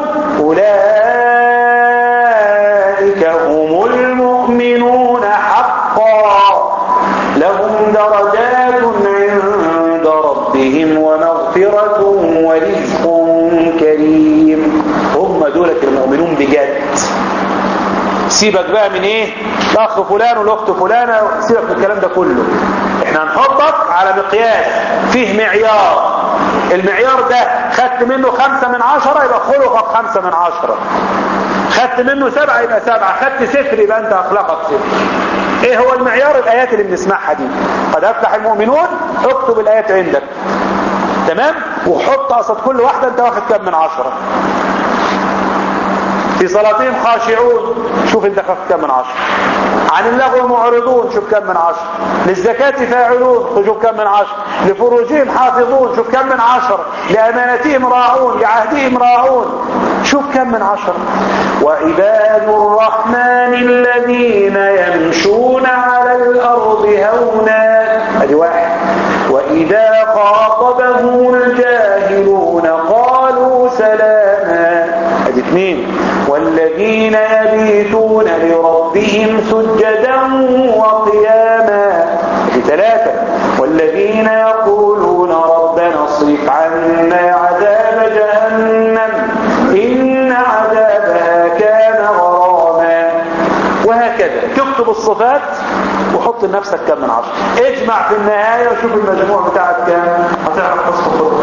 أولئك هم المؤمنون حقا لهم درجات عند ربهم ومغفرة ورزق كريم هم دولة المؤمنون بجد سيبك بقى من ايه الاخ فلان والاخت فلانة سيبك من الكلام ده كله احنا هنحطك على مقياس فيه معيار المعيار ده خدت منه خمسة من عشرة يبقى خلقك خمسة من عشرة خدت منه سبعة يبقى سبعة خدت صفر يبقى انت اخلاقك صفر ايه هو المعيار الايات اللي بنسمعها دي قد افلح المؤمنون اكتب الايات عندك تمام وحط قصد كل واحدة انت واخد كام من عشرة في صلاتهم خاشعون شوف انت واخد كام من عشرة عن اللغو معرضون شوف كم من عشرة للزكاة فاعلون شوف كم من عشرة لفروجهم حافظون شوف كم من عشرة لأمانتهم راعون لعهدهم راعون شوف كم من عشرة وعباد الرحمن الذين يمشون على الأرض هونا ادي واحد وإذا خاطبهم الجاهلون قالوا سلاما ادي اثنين والذين يبيتون لربهم سجدا وقياما ادي ثلاثة والذين يقولون ربنا اصرف عنا عذاب جهنم إن عذابها كان غراما وهكذا تكتب الصفات وحط لنفسك كم من عشر اجمع في النهاية وشوف المجموع بتاعك كام هتعرف تصفه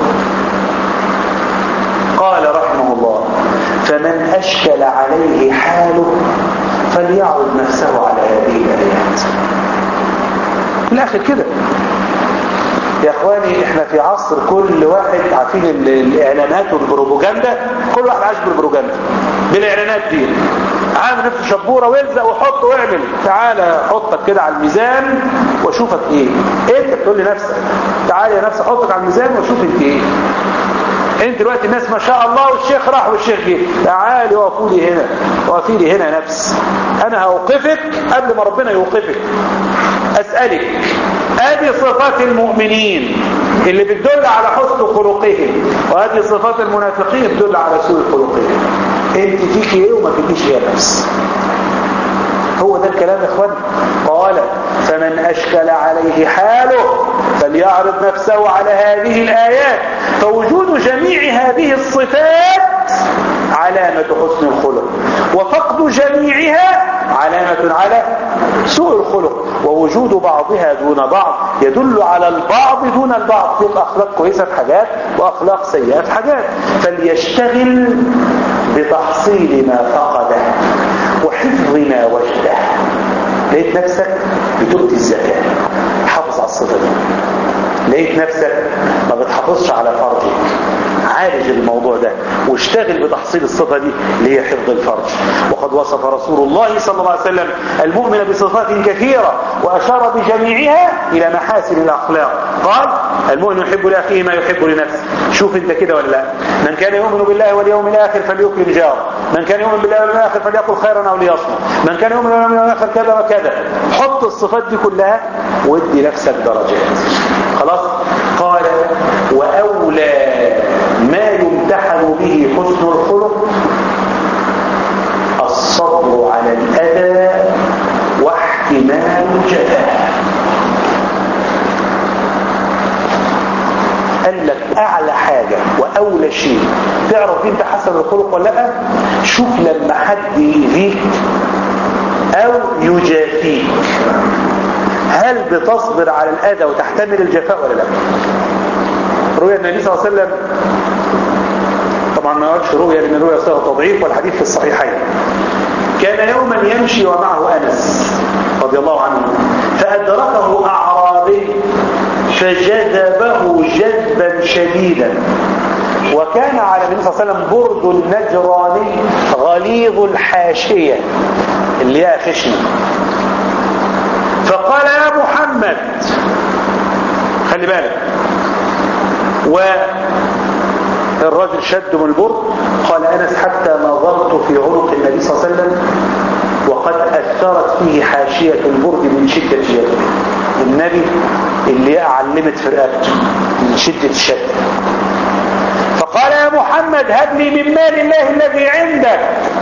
قال رحمه الله فمن أشكل عليه حاله فليعرض نفسه على هذه الآيات في الآخر كده يا اخواني احنا في عصر كل واحد عارفين الاعلانات والبروباجندا كل واحد عايش بالبروباجندا بالاعلانات دي عامل نفسه شبوره والزق وحط واعمل تعالى حطك كده على الميزان واشوفك ايه انت بتقول لنفسك تعالى يا نفسي حطك على الميزان واشوف انت ايه انت دلوقتي الناس ما شاء الله والشيخ راح والشيخ جه تعالي وقفوا لي هنا وقفي لي هنا نفس انا هوقفك قبل ما ربنا يوقفك اسالك ادي صفات المؤمنين اللي بتدل على حسن خلقهم وادي صفات المنافقين بتدل على سوء خلقهم انت فيك ايه وما فيكيش ايه نفس هو ده الكلام يا اخوان قال فمن اشكل عليه حاله فليعرض نفسه على هذه الايات فوجود جميع هذه الصفات علامة حسن الخلق وفقد جميعها علامة على سوء الخلق ووجود بعضها دون بعض يدل على البعض دون البعض في أخلاق كويسة في حاجات وأخلاق سيئة في حاجات فليشتغل بتحصيل ما فقده وحفظ ما وجده لقيت نفسك بتؤتي الزكاة حافظ على الصفة دي لقيت نفسك ما بتحافظش على فرجك عالج الموضوع ده واشتغل بتحصيل الصفة دي اللي هي حفظ الفرج وقد وصف رسول الله صلى الله عليه وسلم المؤمن بصفات كثيرة وأشار بجميعها إلى محاسن الأخلاق قال المؤمن يحب لأخيه ما يحب لنفسه شوف انت كده ولا لا من كان يؤمن بالله واليوم الآخر فليكرم جاره من كان يؤمن بالله واليوم الآخر فليقل خيرا أو ليصمت من كان يؤمن بالله واليوم الآخر كذا وكذا حط الصفات دي كلها وادي نفسك درجات خلاص قال وأولى ما يمتحن به حسن الخلق الصبر على الأذى واحتمال الجفاء قال لك أعلى حاجة وأولى شيء تعرف انت حسن الخلق ولا لا شوف لما حد يؤذيك أو يجافيك هل بتصبر على الأذى وتحتمل الجفاء ولا لا رؤيا النبي صلى الله عليه وسلم طبعا ما قالش رؤيا لأن الرؤيا صيغه تضعيف والحديث في الصحيحين كان يوما يمشي ومعه أنس رضي الله عنه فأدركه أعرابي فجذبه جذبا شديدا وكان على النبي صلى الله عليه وسلم برد النجراني غليظ الحاشية اللي هي خشنة فقال يا محمد خلي بالك والرجل شد من البرد قال أنس حتى نظرت في عنق النبي صلى الله عليه وسلم وقد أثرت فيه حاشية البرد من شدة يده النبي اللي علمت في رقبته من شدة الشد فقال يا محمد هب لي من مال الله الذي عندك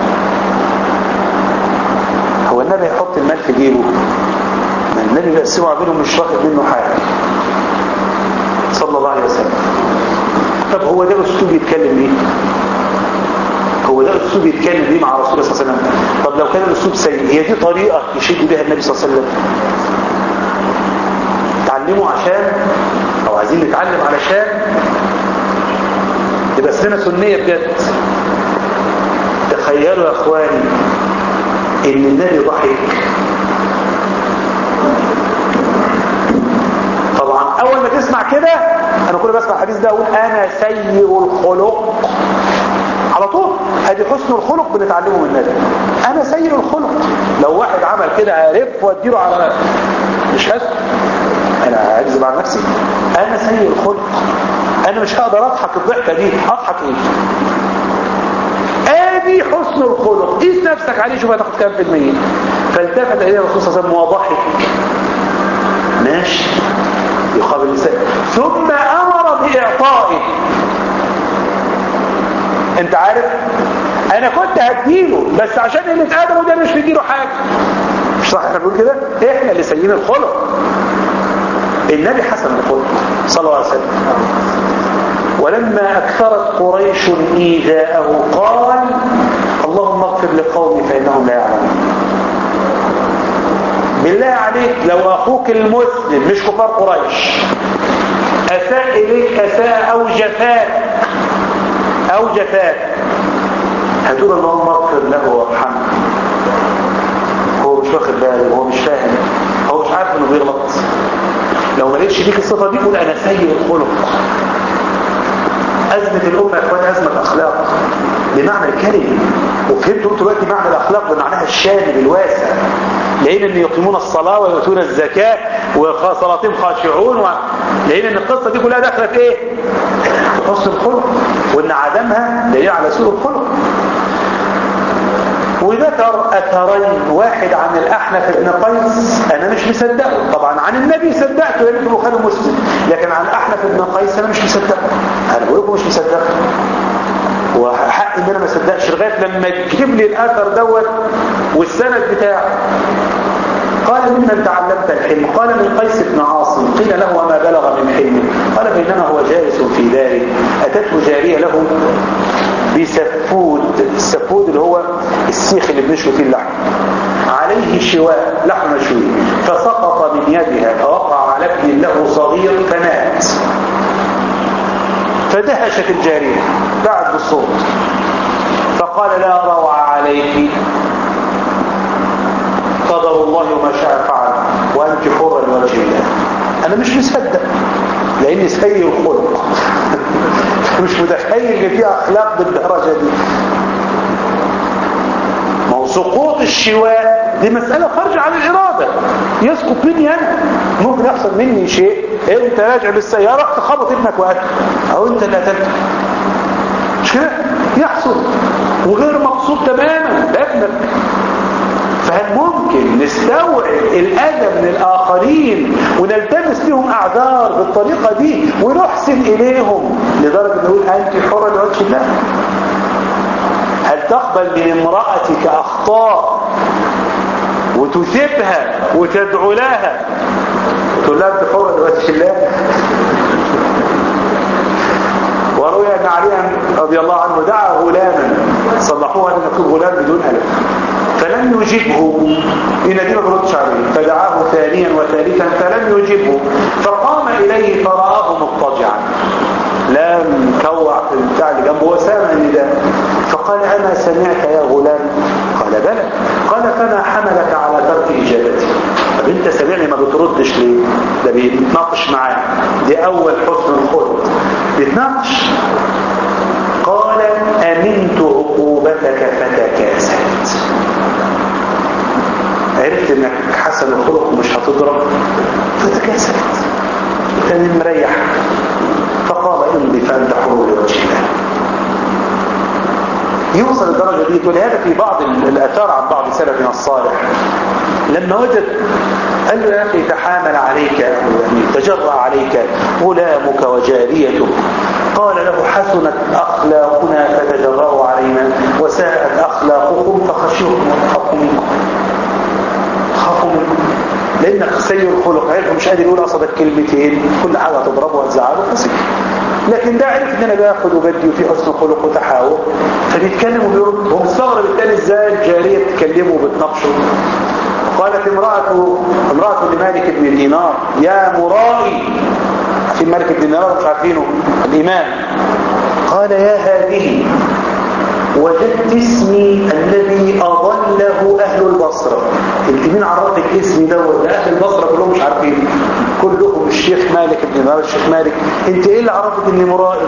هو النبي يحط المال في جيبه ما النبي بيقسمه بينهم مش واخد منه حاجة صلى الله عليه وسلم طب هو ده اسلوب يتكلم بيه هو ده اسلوب يتكلم بيه مع رسول الله صلى الله عليه وسلم طب لو كان الاسلوب سيء هي دي طريقة يشد بها النبي صلى الله عليه وسلم تعلمه عشان او عايزين نتعلم علشان تبقى سنة سنية بجد تخيلوا يا اخواني ان النبي ضحك طبعا اول ما تسمع كده انا كل بسمع الحديث ده اقول انا سيء الخلق على طول ادي حسن الخلق بنتعلمه من النبي انا سيء الخلق لو واحد عمل كده الف واديله على مش هسكت انا اكذب على نفسي انا سيء الخلق انا مش هقدر اضحك الضحكه دي اضحك ايه ادي حسن الخلق قيس نفسك عليه شوف هتاخد كام في المية فالتفت اليه الرسول صلى الله عليه وسلم وضحك ماشي يقابل اللسان ثم امر باعطائه انت عارف انا كنت هديله بس عشان اللي اتقدمه ده مش مديله حاجه مش صح احنا بنقول كده احنا اللي سيئين الخلق النبي حسن الخلق صلى الله عليه وسلم ولما أكثرت قريش إيذاءه قال اللهم اغفر لقومي فإنهم لا يعلمون بالله عليك لو أخوك المسلم مش كفار قريش أساء إليك أساء أو جفاك أو جفاك هتقول اللهم اغفر له وارحمه هو مش واخد باله هو مش فاهم هو مش عارف انه بيغلط لو ما لقيتش فيك الصفه دي قول انا سيء الخلق أزمة الأمة يا أخوان أزمة أخلاق بمعنى الكلمة وفهمتوا دلوقتي معنى الأخلاق بمعناها الشامل الواسع لقينا أن يقيمون الصلاة ويؤتون الزكاة وصلاتهم خاشعون و... لقينا أن القصة دي كلها داخلة في إيه؟ في حسن الخلق وأن عدمها دليل على سوء الخلق وذكر أثرين واحد عن الأحنف بن قيس أنا مش مصدقه طبعا عن النبي صدقته لأنه في البخاري ومسلم لكن عن الأحنف بن قيس أنا مش مصدقه أنا بقول لكم مش مصدقه وحق ان انا ما صدقش لغايه لما تجيب لي الاثر دوت والسند بتاعه قال ممن تعلمت الحلم قال من قيس بن عاصم قيل له وما بلغ من حلمه قال بينما هو جالس في داره اتته جاريه له بسفود السفود اللي هو السيخ اللي بنشوي فيه اللحم عليه شواء لحم مشوي فسقط من يدها فوقع على ابن له صغير فمات فدهشت الجارية بعد بالصوت فقال لا روع عليك قدر الله وما شاء فعل وأنت حرا لوجه الله أنا مش مصدق لاني سيء الخلق مش متخيل ان في اخلاق بالدرجه دي ما هو سقوط الشواء دي مسألة خارجة عن الإرادة يسقط مني أنا ممكن يحصل مني شيء انت راجع بالسيارة تخبط ابنك وقتل او انت اللي قتلته مش كده يحصل وغير مقصود تماما ده ابنك فهل ممكن نستوعب الأذى من الآخرين ونلتمس لهم أعذار بالطريقة دي ونحسن إليهم لدرجة نقول أنت حرة لوجه الله هل تقبل من امرأتك أخطاء وتثبها وتدعو لها تقول لها انت حرة لوجه الله وروي أن عليا رضي الله عنه دعا غلاما صلحوها لأن يكون غلام بدون ألف فلم يجبه إن دي ما بردش عليه فدعاه ثانيا وثالثا فلم يجبه فقام إليه فرآه مضطجعا لا مكوع في البتاع اللي جنبه وسامع النداء فقال أما سمعت يا غلام قال بلى قال فما حملك على ترك إجابتي طب انت سامعني ما بتردش ليه ده بيتناقش معاه دي أول حسن الخلق بيتناقش قال أمنت عقوبتك فتكاسلت عرفت انك حسن الخلق ومش هتضرب فتكاسلت كان مريح فقال امضي فانت حر لوجه الله يوصل الدرجة دي ولهذا في بعض الأثار عن بعض سلفنا الصالح لما وجد قال له يا أخي تحامل عليك يعني تجرأ عليك غلامك وجاريتك قال له حسنت أخلاقنا فتجرأوا علينا وساءت أخلاقكم فخشوكم وتخافوا منكم خافوا منكم لأنك سيء الخلق عرف مش قادر يقول أصدق كلمتين كل حاجة تضربه وتزعله فسكت لكن ده عرف ان انا باخد وبدي وفي حسن خلق وتحاور فبيتكلم وبيرد هو مستغرب التاني ازاي الجاريه تكلمه وبتناقشه قالت امرأة امرأة لمالك بن دينار يا مرائي عارفين مالك بن دينار مش عارفينه الإمام قال يا هذه وجدت اسمي الذي أضله أهل البصرة انت مين عرفك اسمي دوت ده أهل البصرة كلهم مش عارفين كلهم الشيخ مالك بن دينار الشيخ مالك انت ايه اللي عرفك اني مرائي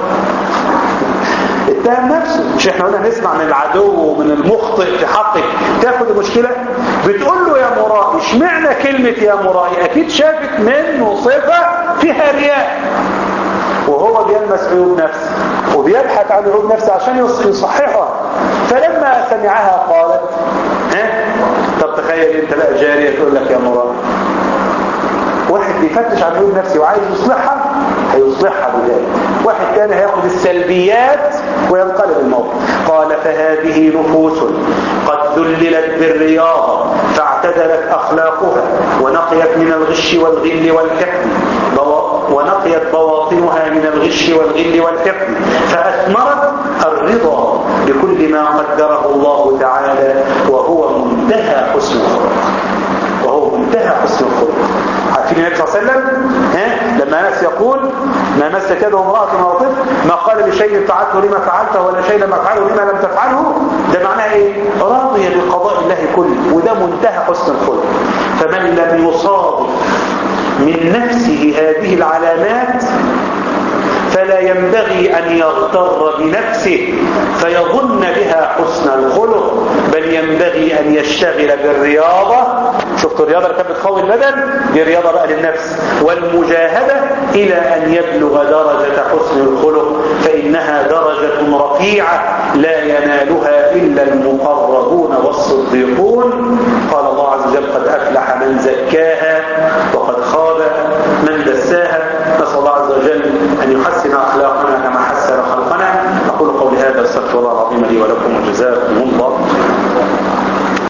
اتهم نفسه مش احنا قلنا نسمع من العدو ومن المخطئ في حقك تاخد المشكلة بتقول له يا مرائي اشمعنى كلمة يا مرائي اكيد شافت منه صفة فيها رياء وهو بيلمس عيوب نفسه وبيبحث عن عيوب نفسه عشان يصححها فلما سمعها قالت ها طب تخيل انت بقى جارية تقول لك يا مرائي واحد بيفتش عن عيوب نفسه وعايز يصلحها هيصلحها بذلك واحد تاني هياخد السلبيات وينقلب الموقف قال فهذه نفوس قد ذللت بالرياضة فاعتدلت أخلاقها ونقيت من الغش والغل والحقد ونقيت بواطنها من الغش والغل والحقد فأثمرت الرضا بكل ما قدره الله تعالى وهو منتهى حسن الخلق وهو منتهى حسن الخلق عارفين النبي صلى الله عليه وسلم ها لما انس يقول ما مس كده امراه ولا طفل ما قال لشيء فعلته لما فعلته ولا شيء لم افعله لما لم تفعله ده معناه ايه راضي بقضاء الله كله وده منتهى حسن الخلق فمن لم يصادف من نفسه هذه العلامات فلا ينبغي أن يغتر بنفسه فيظن بها حسن الخلق بل ينبغي أن يشتغل بالرياضة شفتوا الرياضة اللي كانت بتقوي البدن دي رياضة بقى للنفس والمجاهدة إلى أن يبلغ درجة حسن الخلق فإنها درجة رفيعة لا ينالها إلا المقربون والصديقون قال الله عز وجل قد أفلح من زكاها